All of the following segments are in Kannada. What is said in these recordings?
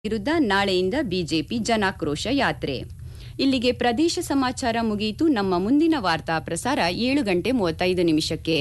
ವಿರುದ್ಧ ನಾಳೆಯಿಂದ ಬಿಜೆಪಿ ಜನಾಕ್ರೋಶ ಯಾತ್ರೆ ಇಲ್ಲಿಗೆ ಪ್ರದೇಶ ಸಮಾಚಾರ ಮುಗಿಯಿತು ನಮ್ಮ ಮುಂದಿನ ವಾರ್ತಾ ಪ್ರಸಾರ ಏಳು ಗಂಟೆ ಮೂವತ್ತೈದು ನಿಮಿಷಕ್ಕೆ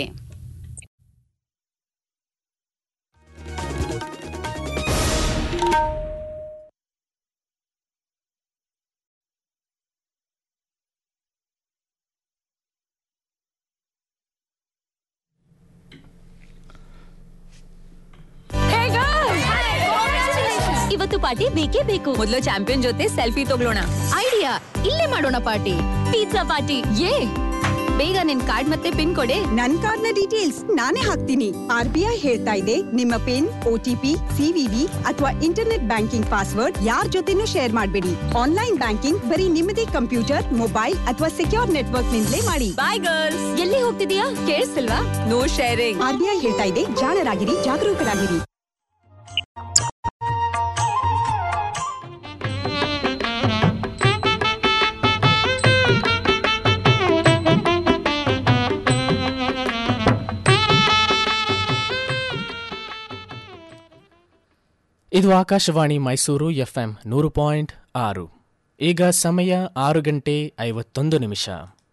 ಇವತ್ತು ಪಾರ್ಟಿ ಬೇಕೇ ಬೇಕು ಮೊದಲು ಚಾಂಪಿಯನ್ ಜೊತೆ ಸೆಲ್ಫಿ ತಗೊಳ್ಳೋಣ ಐಡಿಯಾ ಇಲ್ಲೇ ಮಾಡೋಣ ಪಾರ್ಟಿ ಪಿಜ್ಜಾ ಪಾರ್ಟಿ ಯೇ ಬೇಗ ನಿನ್ ಕಾರ್ಡ್ ಮತ್ತೆ ಪಿನ್ ಕೊಡೆ ನನ್ ಕಾರ್ಡ್ನ ಡೀಟೇಲ್ಸ್ ನಾನೇ ಹಾಕ್ತೀನಿ ಆರ್ ಬಿ ಐ ಹೇಳ್ತಾ ಇದೆ ನಿಮ್ಮ ಪಿನ್ ಒಟಿಪಿ ಸಿವಿವಿ ಅಥವಾ ಇಂಟರ್ನೆಟ್ ಬ್ಯಾಂಕಿಂಗ್ ಪಾಸ್ವರ್ಡ್ ಯಾರ್ ಜೊತೆನೂ ಶೇರ್ ಮಾಡಬೇಡಿ ಆನ್ಲೈನ್ ಬ್ಯಾಂಕಿಂಗ್ ಬರೀ ನಿಮ್ಮದೇ ಕಂಪ್ಯೂಟರ್ ಮೊಬೈಲ್ ಅಥವಾ ಸೆಕ್ಯೂರ್ ನೆಟ್ವರ್ಕ್ ನಿಂದಲೇ ಮಾಡಿ ಬಾಯ್ ಗರ್ಲ್ಸ್ ಎಲ್ಲಿ ಹೋಗ್ತಿದೀಯಾ ಕೇಳಿಸ್ತಿಲ್ವಾ no sharing R B I ಹೇಳ್ತಾ ಇದೆ ಜಾಣರಾಗಿರಿ ಜಾಗರೂಕರಾಗಿರಿ ಇದು ಆಕಾಶವಾಣಿ ಮೈಸೂರು ಎಫ್ಎಂ ನೂರು ಪಾಯಿಂಟ್ ಆರು ಈಗ ಸಮಯ ಆರು ಗಂಟೆ ಐವತ್ತೊಂದು ನಿಮಿಷ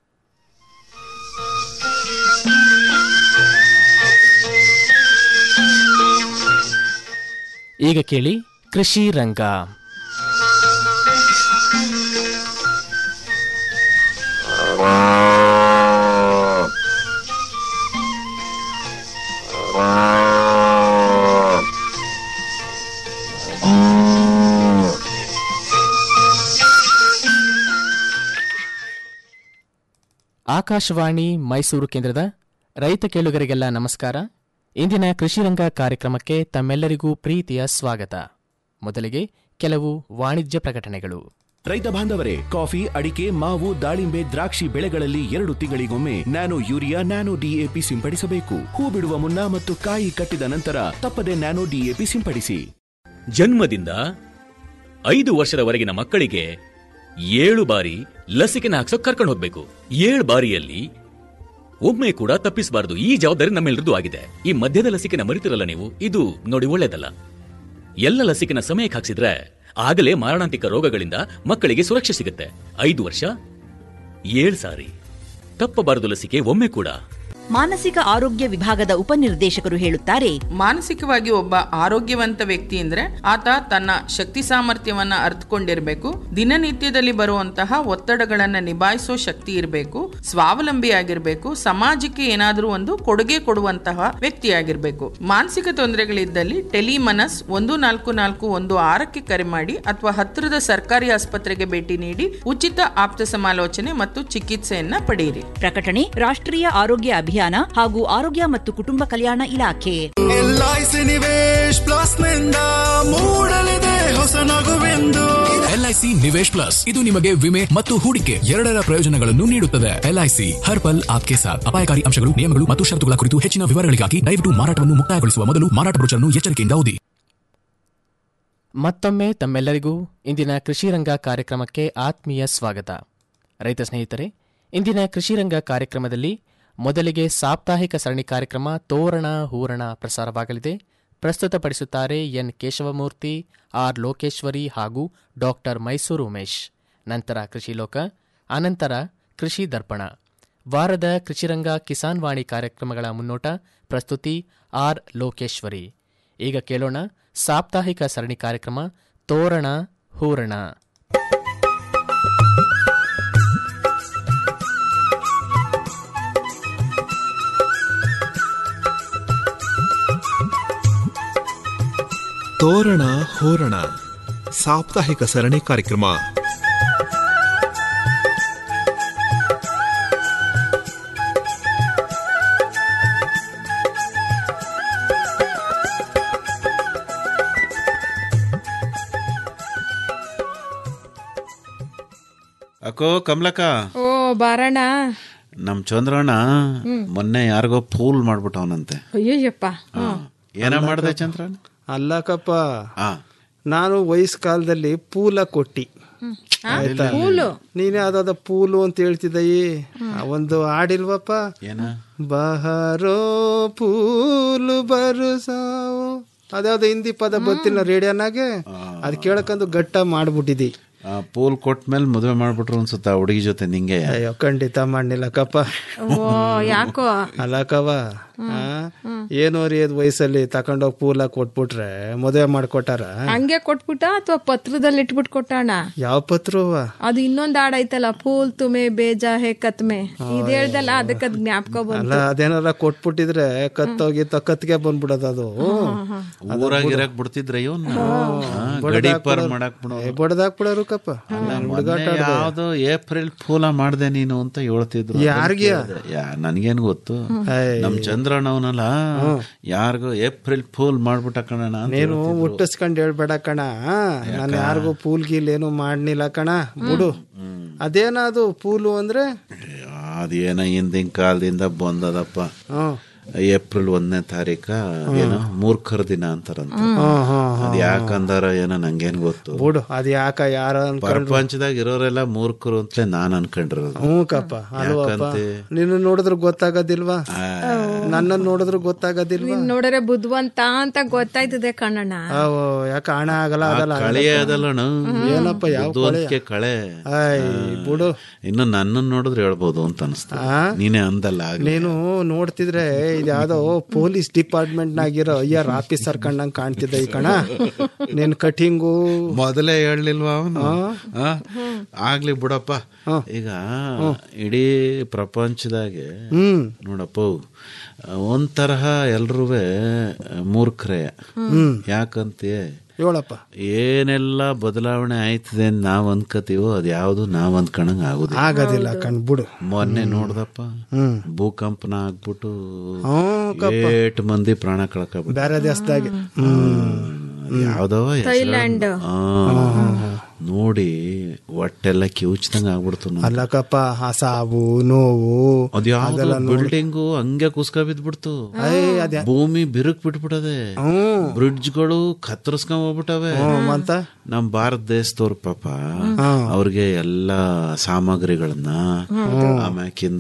ಈಗ ಕೇಳಿ ಕೃಷಿ ರಂಗ ಆಕಾಶವಾಣಿ ಮೈಸೂರು ಕೇಂದ್ರದ ರೈತ ಕೇಳುಗರಿಗೆಲ್ಲ ನಮಸ್ಕಾರ ಇಂದಿನ ಕೃಷಿರಂಗ ಕಾರ್ಯಕ್ರಮಕ್ಕೆ ತಮ್ಮೆಲ್ಲರಿಗೂ ಪ್ರೀತಿಯ ಸ್ವಾಗತ ಮೊದಲಿಗೆ ಕೆಲವು ವಾಣಿಜ್ಯ ಪ್ರಕಟಣೆಗಳು ರೈತ ಬಾಂಧವರೇ ಕಾಫಿ ಅಡಿಕೆ ಮಾವು ದಾಳಿಂಬೆ ದ್ರಾಕ್ಷಿ ಬೆಳೆಗಳಲ್ಲಿ ಎರಡು ತಿಂಗಳಿಗೊಮ್ಮೆ ನ್ಯಾನೋ ಯೂರಿಯಾ ನ್ಯಾನೋ ಡಿಎಪಿ ಸಿಂಪಡಿಸಬೇಕು ಹೂ ಬಿಡುವ ಮುನ್ನ ಮತ್ತು ಕಾಯಿ ಕಟ್ಟಿದ ನಂತರ ತಪ್ಪದೆ ನ್ಯಾನೋ ಡಿಎಪಿ ಸಿಂಪಡಿಸಿ ಜನ್ಮದಿಂದ ಐದು ವರ್ಷದವರೆಗಿನ ಮಕ್ಕಳಿಗೆ ಏಳು ಬಾರಿ ಲಸಿಕೆನ ಹಾಕ್ಸೋಕ್ ಕರ್ಕೊಂಡು ಹೋಗ್ಬೇಕು ಏಳು ಬಾರಿಯಲ್ಲಿ ಒಮ್ಮೆ ಕೂಡ ತಪ್ಪಿಸಬಾರದು ಈ ಜವಾಬ್ದಾರಿ ನಮ್ಮೆಲ್ಲರದು ಆಗಿದೆ ಈ ಮಧ್ಯದ ಲಸಿಕೆನ ಮರಿತಿರಲ್ಲ ನೀವು ಇದು ನೋಡಿ ಒಳ್ಳೇದಲ್ಲ ಎಲ್ಲ ಲಸಿಕೆನ ಸಮಯಕ್ಕೆ ಹಾಕ್ಸಿದ್ರೆ ಆಗಲೇ ಮಾರಣಾಂತಿಕ ರೋಗಗಳಿಂದ ಮಕ್ಕಳಿಗೆ ಸುರಕ್ಷೆ ಸಿಗುತ್ತೆ ಐದು ವರ್ಷ ಏಳು ಸಾರಿ ತಪ್ಪಬಾರದು ಲಸಿಕೆ ಒಮ್ಮೆ ಕೂಡ ಮಾನಸಿಕ ಆರೋಗ್ಯ ವಿಭಾಗದ ಉಪನಿರ್ದೇಶಕರು ಹೇಳುತ್ತಾರೆ ಮಾನಸಿಕವಾಗಿ ಒಬ್ಬ ಆರೋಗ್ಯವಂತ ವ್ಯಕ್ತಿ ಅಂದ್ರೆ ಆತ ತನ್ನ ಶಕ್ತಿ ಸಾಮರ್ಥ್ಯವನ್ನ ಅರ್ಥಕೊಂಡಿರ್ಬೇಕು ದಿನನಿತ್ಯದಲ್ಲಿ ಬರುವಂತಹ ಒತ್ತಡಗಳನ್ನ ನಿಭಾಯಿಸೋ ಶಕ್ತಿ ಇರಬೇಕು ಸ್ವಾವಲಂಬಿಯಾಗಿರ್ಬೇಕು ಸಮಾಜಕ್ಕೆ ಏನಾದರೂ ಒಂದು ಕೊಡುಗೆ ಕೊಡುವಂತಹ ವ್ಯಕ್ತಿಯಾಗಿರ್ಬೇಕು ಮಾನಸಿಕ ತೊಂದರೆಗಳಿದ್ದಲ್ಲಿ ಟೆಲಿಮನಸ್ ಒಂದು ನಾಲ್ಕು ನಾಲ್ಕು ಒಂದು ಆರಕ್ಕೆ ಕರೆ ಮಾಡಿ ಅಥವಾ ಹತ್ತಿರದ ಸರ್ಕಾರಿ ಆಸ್ಪತ್ರೆಗೆ ಭೇಟಿ ನೀಡಿ ಉಚಿತ ಆಪ್ತ ಸಮಾಲೋಚನೆ ಮತ್ತು ಚಿಕಿತ್ಸೆಯನ್ನ ಪಡೆಯಿರಿ ಪ್ರಕಟಣೆ ರಾಷ್ಟ್ರೀಯ ಆರೋಗ್ಯ ಅಭಿಯಾನ ಹಾಗೂ ಆರೋಗ್ಯ ಮತ್ತು ಕುಟುಂಬ ಕಲ್ಯಾಣ ಇಲಾಖೆ ಎಲ್ಐಸಿ ನಿವೇಶ್ ಪ್ಲಸ್ ನಿಂದ ಮೂಡಲಿದೆ ಹೊಸ ನಗುವೆಂದು ಎಲ್ಐಸಿ ನಿವೇಶ್ ಪ್ಲಸ್ ಇದು ನಿಮಗೆ ವಿಮೆ ಮತ್ತು ಹೂಡಿಕೆ ಎರಡರ ಪ್ರಯೋಜನಗಳನ್ನು ನೀಡುತ್ತದೆ ಎಲ್ಐಸಿ ಹರ್ ಪಲ್ ಆಪ್ಕೆ ಸಾಥ್ ಅಪಾಯಕಾರಿ ಅಂಶಗಳು ನಿಯಮಗಳು ಮತ್ತು ಷರತ್ತುಗಳ ಕುರಿತು ಹೆಚ್ಚಿನ ವಿವರಗಳಿಗಾಗಿ ದಯವಿಟ್ಟು ಮಾರಾಟವನ್ನು ಮುಕ್ತಾಯಗೊಳಿಸುವ ಮೊದಲು ಮಾರಾಟ ಬ್ರೋಚರ್ನ್ನು ಎಚ್ಚರಿಕೆಯಿಂದ ಓದಿ ಮತ್ತೊಮ್ಮೆ ತಮ್ಮೆಲ್ಲರಿಗೂ ಇಂದಿನ ಕೃಷಿರಂಗ ಕಾರ್ಯಕ್ರಮಕ್ಕೆ ಆತ್ಮೀಯ ಸ್ವಾಗತ ರೈತ ಸ್ನೇಹಿತರೆ ಇಂದಿನ ಕೃಷಿರಂಗ ಕಾರ್ಯಕ್ರಮದಲ್ಲಿ ಮೊದಲಿಗೆ ಸಾಪ್ತಾಹಿಕ ಸರಣಿ ಕಾರ್ಯಕ್ರಮ ತೋರಣ ಹೂರಣ ಪ್ರಸಾರವಾಗಲಿದೆ ಪ್ರಸ್ತುತಪಡಿಸುತ್ತಾರೆ ಎನ್ ಕೇಶವಮೂರ್ತಿ ಆರ್ ಲೋಕೇಶ್ವರಿ ಹಾಗೂ ಡಾಕ್ಟರ್ ಮೈಸೂರು ಉಮೇಶ್ ನಂತರ ಕೃಷಿ ಲೋಕ ಅನಂತರ ಕೃಷಿ ದರ್ಪಣ ವಾರದ ಕೃಷಿರಂಗ ಕಿಸಾನ್ ವಾಣಿ ಕಾರ್ಯಕ್ರಮಗಳ ಮುನ್ನೋಟ ಪ್ರಸ್ತುತಿ ಆರ್ ಲೋಕೇಶ್ವರಿ ಈಗ ಕೇಳೋಣ ಸಾಪ್ತಾಹಿಕ ಸರಣಿ ಕಾರ್ಯಕ್ರಮ ತೋರಣ ಹೂರಣ ತೋರಣ ಹೋರಣ ಸಾಪ್ತಾಹಿಕ ಸರಣಿ ಕಾರ್ಯಕ್ರಮ ಅಕ್ಕೋ ಕಮಲಕ್ಕ ಓ ಬಾರಣ್ಣ ನಮ್ ಚಂದ್ರಣ್ಣ ಮೊನ್ನೆ ಯಾರಿಗೋ ಫೂಲ್ ಮಾಡ್ಬಿಟ್ಟವನಂತೆ ಅಯ್ಯಯ್ಯಪ್ಪ ಏನ ಮಾಡ್ದೆ ಚಂದ್ರಣ್ಣ ಅಲ್ಲಕಪ್ಪ ಆ ನಾನು ವಯಸ್ಸು ಕಾಲದಲ್ಲಿ ಪೂಲ ಕೊಟ್ಟಿ ಆಯ್ತಾ ಪೂಲು? ನೀನೇ ಯಾವ್ದಾದ ಪೂಲು ಅಂತ ಹೇಳ್ತಿದ್ದಯಿ ಒಂದು ಹಾಡಿಲ್ವಪ್ಪ ಏನ ಬಹರೋ ಪೂಲು ಬರುಸಾವು ಅದ್ಯಾವ್ದು ಹಿಂದಿ ಪದ ಗೊತ್ತಿಲ್ಲ ರೇಡಿಯೋನಾಗೆ ಅದ್ ಕೇಳಕಂದು ಗಟ್ಟ ಮಾಡ್ಬಿಟ್ಟಿದಿ ಆ, ಪೂಲ್ ಕೊಟ್ಮೇಲೆ ಮದುವೆ ಮಾಡ್ಬಿಟ್ರು ಅನ್ಸುತ್ತ ಹುಡುಗಿ ಜೊತೆ ನಿಂಗೆ ಅಯ್ಯೋ ಖಂಡಿತ ಮಾಡ್ನಿಲ್ಲಕ್ಕಪ್ಪ ಓ ಯಾಕೋ ಅಲ್ಲಕ್ಕವ ಆ? ಏನೋ ರೀ ಅದ್ ವಯಸ್ಸಲ್ಲಿ ತಕೊಂಡೋಗ್ ಪೂಲ ಕೊಟ್ಬಿಟ್ರೆ ಮದುವೆ ಮಾಡ್ಕೊಟ್ಟಾರ ಹಂಗೆ ಕೊಟ್ಬಿಟ್ಟ ಅಥವಾ ಪತ್ರದಲ್ಲಿ ಇಟ್ಬಿಟ್ ಕೊಟ್ಟಾಣ ಯಾವ ಪತ್ರವ ಅದು ಇನ್ನೊಂದ್ ಹಾಡ್ ಐತಲ್ಲ ಫೂಲ್ ತುಮೆ ಬೇಜಾ ಹೇ ಕತ್ಮೆ ಇದ್ ಹೇಳ್ದಲ್ಲ ಅದಕ್ಕೆ ಅದ್ ಜ್ಞಾಪಕ ಬಂತು ಅಲ್ಲ ಅದೇನಾರ ಕೊಟ್ಬಿಟ್ಟಿದ್ರೆ ಕತ್ತೋಗಿತ್ತ ಕತ್ಗೆ ಬಂದ್ಬಿಡೋದು ಅದು ಊರಾಗ ಇರಕ್ ಬಿಡ್ತಿದ್ರ ಇವನ್ ಗಡೀಪರ್ ಮಾಡಕ್ ಬಿಡೋ ಬಡ್ದಾಕ್ಬಿಡೋರು ಕಪ್ಪ ಮೊನ್ನೆ ಯಾವ್ದೋ ಏಪ್ರಿಲ್ ಫೂಲ ಮಾಡ್ದೆ ನೀನು ಅಂತ ಹೇಳ್ತಿದ್ರು ಯಾರ್ಗೆ? ನನ್ಗೇನ್ ಗೊತ್ತು ನಮ್ ಚಂದ್ರಣ್ಣ ಅವನಲ್ಲ ಯಾರಿಗೋ ಏಪ್ರಿಲ್ ಫೂಲ್ ಮಾಡ್ಬಿಟ್ಟ ಕಣ ನೀನು ಹುಟ್ಟಿಸ್ಕೊಂಡ್ ಹೇಳ್ಬೇಡ ಕಣ ನಾನು ಯಾರಿಗೂ ಪೂಲ್ ಗೀಲ್ ಏನು ಮಾಡ್ನಿಲ್ಲ ಕಣ ಬಿಡು ಅದೇನದು ಪೂಲು ಅಂದ್ರೆ ಅದೇನ ಹಿಂದಿನ ಕಾಲದಿಂದ ಬಂದದಪ್ಪ ಹ್ಮ್ ಏಪ್ರಿಲ್ ಒಂದನೇ ತಾರೀಕ ಏನೋ ಮೂರ್ಖರ ದಿನ ಅಂತಾರಂತ ಹ್ಮ್, ಹ್ಮ್, ಅದ್ ಯಾಕಂದಾರ ಏನೋ ನಂಗೇನ್ ಗೊತ್ತು ಬಿಡು ಅದ್ ಯಾಕ ಯಾರ ಅನ್ಕೊಂಡ್ರು ಪ್ರಪಂಚದಾಗ ಇರೋರೆಲ್ಲ ಮೂರ್ಖರು ಅಂತಲೇ ನಾನ್ ಅನ್ಕೊಂಡಿರೋದು ಹ್ಞೂ ಕಪ್ಪ ಅಲ್ವಪ್ಪ ಯಾಕಂತೆ? ನಿನ್ನ ನೋಡಿದ್ರೆ ಗೊತ್ತಾಗೋದಿಲ್ವಾ ನನ್ನ ನೋಡಿದ್ರೆ ಗೊತ್ತಾಗೋದಿಲ್ವಾ ನೀನ್ ನೋಡಿದ್ರೆ ಬುದ್ಧಿವಂತ ಅಂತ ಗೊತ್ತಾಯ್ತದೆ ಕಣ್ಣಣ್ಣ ಅವು ಯಾಕ ಹಣ ಆಗಲ್ಲ ಅದಲ್ಲ ಕಳೆ ಅದಲ್ಲಣ ಏನಪ್ಪ ಯಾವ ಬುದ್ಧಿವಂತಿಕೆ ಕಳೆ ಆಯ್ ಬಿಡು ಇನ್ನು ನನ್ನನ್ನು ನೋಡಿದ್ರೆ ಹೇಳ್ಬೋದು ಅಂತ ಅನಿಸ್ತಾ ಆ? ನೀನೇ ಅಂದಲ್ಲ ಆಗ್ಲೇ. ನೀನು ನೋಡ್ತಿದ್ರೆ ಇದು ಯಾವ್ದೋ ಪೊಲೀಸ್ ಡಿಪಾರ್ಟ್ಮೆಂಟ್ ನಾಗಿರೋ ಐಆರ್ ಆಫೀಸರ್ ಕಂಡಂಗ್ ಕಾಣ್ತಿದ್ದ ಈ ಕಣ ನಿನ್ ಕಟಿಂಗು ಮೊದಲೇ ಹೇಳಲಿಲ್ವಾ ಅವನು ಆಗ್ಲಿ ಬಿಡಪ್ಪ ಈಗ ಇಡೀ ಪ್ರಪಂಚದಾಗೆ ಹ್ಮ್ ನೋಡಪ್ಪ ಒಂದ್ ತರಹ ಎಲ್ರೂ ಮೂರ್ಖರೇ ಯಾಕಂತೆ ಹೇಳಪ್ಪ ಏನೆಲ್ಲ ಬದಲಾವಣೆ ಆಯ್ತದೆ ಅಂತ ನಾವ್ ಅನ್ಕೋತೀವೋ ಅದ್ ಯಾವ್ದು ನಾವ್ ಅನ್ಕೊಂಡಂಗ ಆಗುದಿಲ್ಲ ಆಗೋದಿಲ್ಲ ಕಣ್ಬಿಡು ಮೊನ್ನೆ ನೋಡ್ದಪ್ಪ ಹ್ಮ್ ಭೂಕಂಪನ ಆಗ್ಬಿಟ್ಟು ಹ್ಮ್ ಕಪ್ಪ ಏಟ್ ಮಂದಿ ಪ್ರಾಣ ಕಳ್ಕೊಬಿಟ್ಟು ಬೇರೆ ದೇಶದಾಗೆ ಹ್ಮ್ ಯಾವ್ದವ ಹೆಸ್ರು? ಥೈಲ್ಯಾಂಡ್. ಆ, ನೋಡಿ ಹೊಟ್ಟೆಲ್ಲ ಕಿವುಚ್ದಂಗ ಆಗ್ಬಿಡ್ತು ನೋಡು. ಅಲ್ಲಕಪ್ಪ ಆ ಸಾವು ನೋವು ಅದ್ಯಾವ್ದೋ ಬಿಲ್ಡಿಂಗು ಹಂಗೆ ಕುಸ್ಕ ಬಿದ್ಬಿಡ್ತು ಅದೇ ಭೂಮಿ ಬಿರುಕ್ ಬಿಟ್ಬಿಟ್ಟದೆ ಹ್ಮ್ ಬ್ರಿಡ್ಜ್ಗಳು ಕತ್ತರಿಸ್ಕೊಂಡ್ ಹೋಗ್ಬಿಟ್ಟವೆ ಹ್ಮ್, ಅಂತ ನಮ್ ಭಾರತ ದೇಶದವ್ರ ಪಾಪ ಅವ್ರಿಗೆ ಎಲ್ಲಾ ಸಾಮಗ್ರಿಗಳನ್ನ ಆಮ್ಯಾಕಿಂದ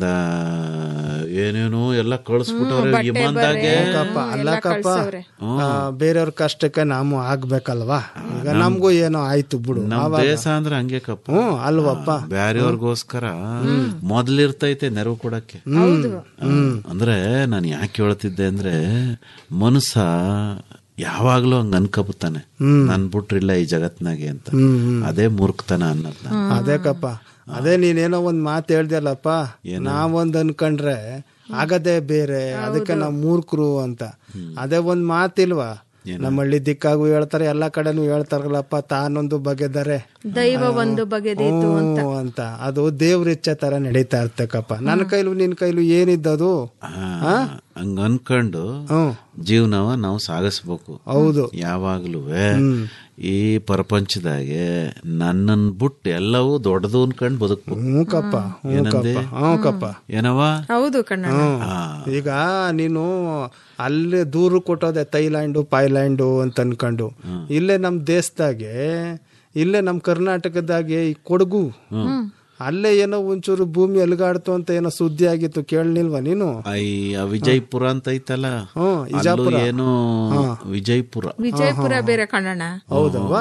ಏನೇನೋ ಎಲ್ಲ ಕಳಿಸ್ಬಿಟ್ಟವ್ರೆ ವಿಮಾನದಾಗೆ ಕಪ್ಪ ಅಲ್ಲಕಪ್ಪ ಆ, ಬೇರೆಯವ್ರ ಕಷ್ಟಕ್ಕೆ ನಾವು ಆಗ್ಬೇಕಲ್ವಾ ಈಗ ನಮ್ಗೂ ಏನೋ ಆಯ್ತು ಬಿಡು ನಮ್ ಆವಾಗ- ದೇಶ ಅಂದ್ರೆ ಹಂಗೆ ಕಪ್ಪ ಹ್ಮ್ ಅಲ್ವಪ್ಪ ಬ್ಯಾರೆಯವ್ರಿಗೋಸ್ಕರ ಮೊದ್ಲಿರ್ತೈತೆ ನೆರವು ಕೊಡಕ್ಕೆ ಹ್ಮ್. ಅಂದ್ರೆ ನಾನು ಯಾಕೆ ಹೇಳ್ತಿದ್ದೆ ಅಂದ್ರೆ ಮನುಷ್ಯ ಯಾವಾಗ್ಲೂ ಹಂಗ ಅನ್ಕಬುತ್ತಾನೆ ನನ್ ಬಿಟ್ರಿಲ್ಲ ಈ ಜಗತ್ನಾಗೆ ಅಂತ ಅದೇ ಮೂರ್ಖತನ ಅನ್ನೋದ್ನ ಅದೇ ಕಪ್ಪ ಅದೇ ನೀನೇನೋ ಒಂದ್ ಮಾತು ಹೇಳ್ದಲ್ಲಪ್ಪ ನಾವೊಂದ್ ಅನ್ಕೊಂಡ್ರೆ ಆಗದೇ ಬೇರೆ ಅದಕ್ಕೆ ನಾವು ಮೂರ್ಖರು ಅಂತ ಅದೇ ಒಂದ್ ಮಾತಿಲ್ವಾ ನಮ್ಮ ಹಳ್ಳಿ ದಿಕ್ಕಾಗೂ ಹೇಳ್ತಾರೆ ಎಲ್ಲಾ ಕಡೆನೂ ಹೇಳ್ತಾರಲ್ಲಪ್ಪ ತಾನೊಂದು ಬಗೆದರೆ ದೈವ ಒಂದು ಬಗೆದೀತು ಅಂತ ಹ್ಞೂ ಅಂತ ಅದು ದೇವ್ರ ಇಚ್ಛೆ ತರ ನಡೀತಾ ಇರ್ತಕ್ಕಪ್ಪ ನನ್ನ ಕೈಲು ನಿನ್ ಕೈಲು ಏನಿದ್ದದು ಹಂಗ ಅನ್ಕೊಂಡು ಹ್ಮ್ ಜೀವನವ ನಾವು ಸಾಗಿಸ್ಬೇಕು ಹೌದು ಯಾವಾಗ್ಲೂ ಈ ಪ್ರಪಂಚದಾಗೆ ನನ್ನನ್ ಬಿಟ್ಟು ಎಲ್ಲವೂ ದೊಡ್ಡದು ಅನ್ಕೊಂಡ್ ಬದುಕ್ಬೇಕು ಹ್ಞೂ ಕಪ್ಪ ಹ್ಞೂ ಏನಂದೆ? ಕಪ್ಪ ಹ್ಞೂ ಕಪ್ಪ ಏನವ ಹೌದು ಕಣ್ಣಣ್ಣ ಹ್ಮ್. ಈಗ ನೀನು ಅಲ್ಲಿ ದೂರು ಕೊಟ್ಟೋದೆ ಥೈಲ್ಯಾಂಡು ಪಾಯ್ಲ್ಯಾಂಡು ಅಂತ ಅನ್ಕೊಂಡು ಇಲ್ಲೇ ನಮ್ ದೇಶದಾಗೆ ಇಲ್ಲೇ ನಮ್ ಕರ್ನಾಟಕದಾಗೆ ಈ ಕೊಡಗು ಅಲ್ಲೇ ಏನೋ ಒಂಚೂರು ಭೂಮಿ ಅಲುಗಾಡ್ತು ಅಂತ ಏನೋ ಸುದ್ದಿ ಆಗಿತ್ತು ಕೇಳಲಿಲ್ವಾ ನೀನು ಅಯ್ಯ ವಿಜಯಪುರ ಅಂತ ಐತಲ್ಲ ಹ್ಮ್, ಅಲ್ಲೂ ವಿಜಯಪುರ. ಏನೋ ವಿಜಯಪುರ ವಿಜಯಪುರ ಬೇರೆ ಕಣ್ಣಣ್ಣ ಹೌದಲ್ವಾ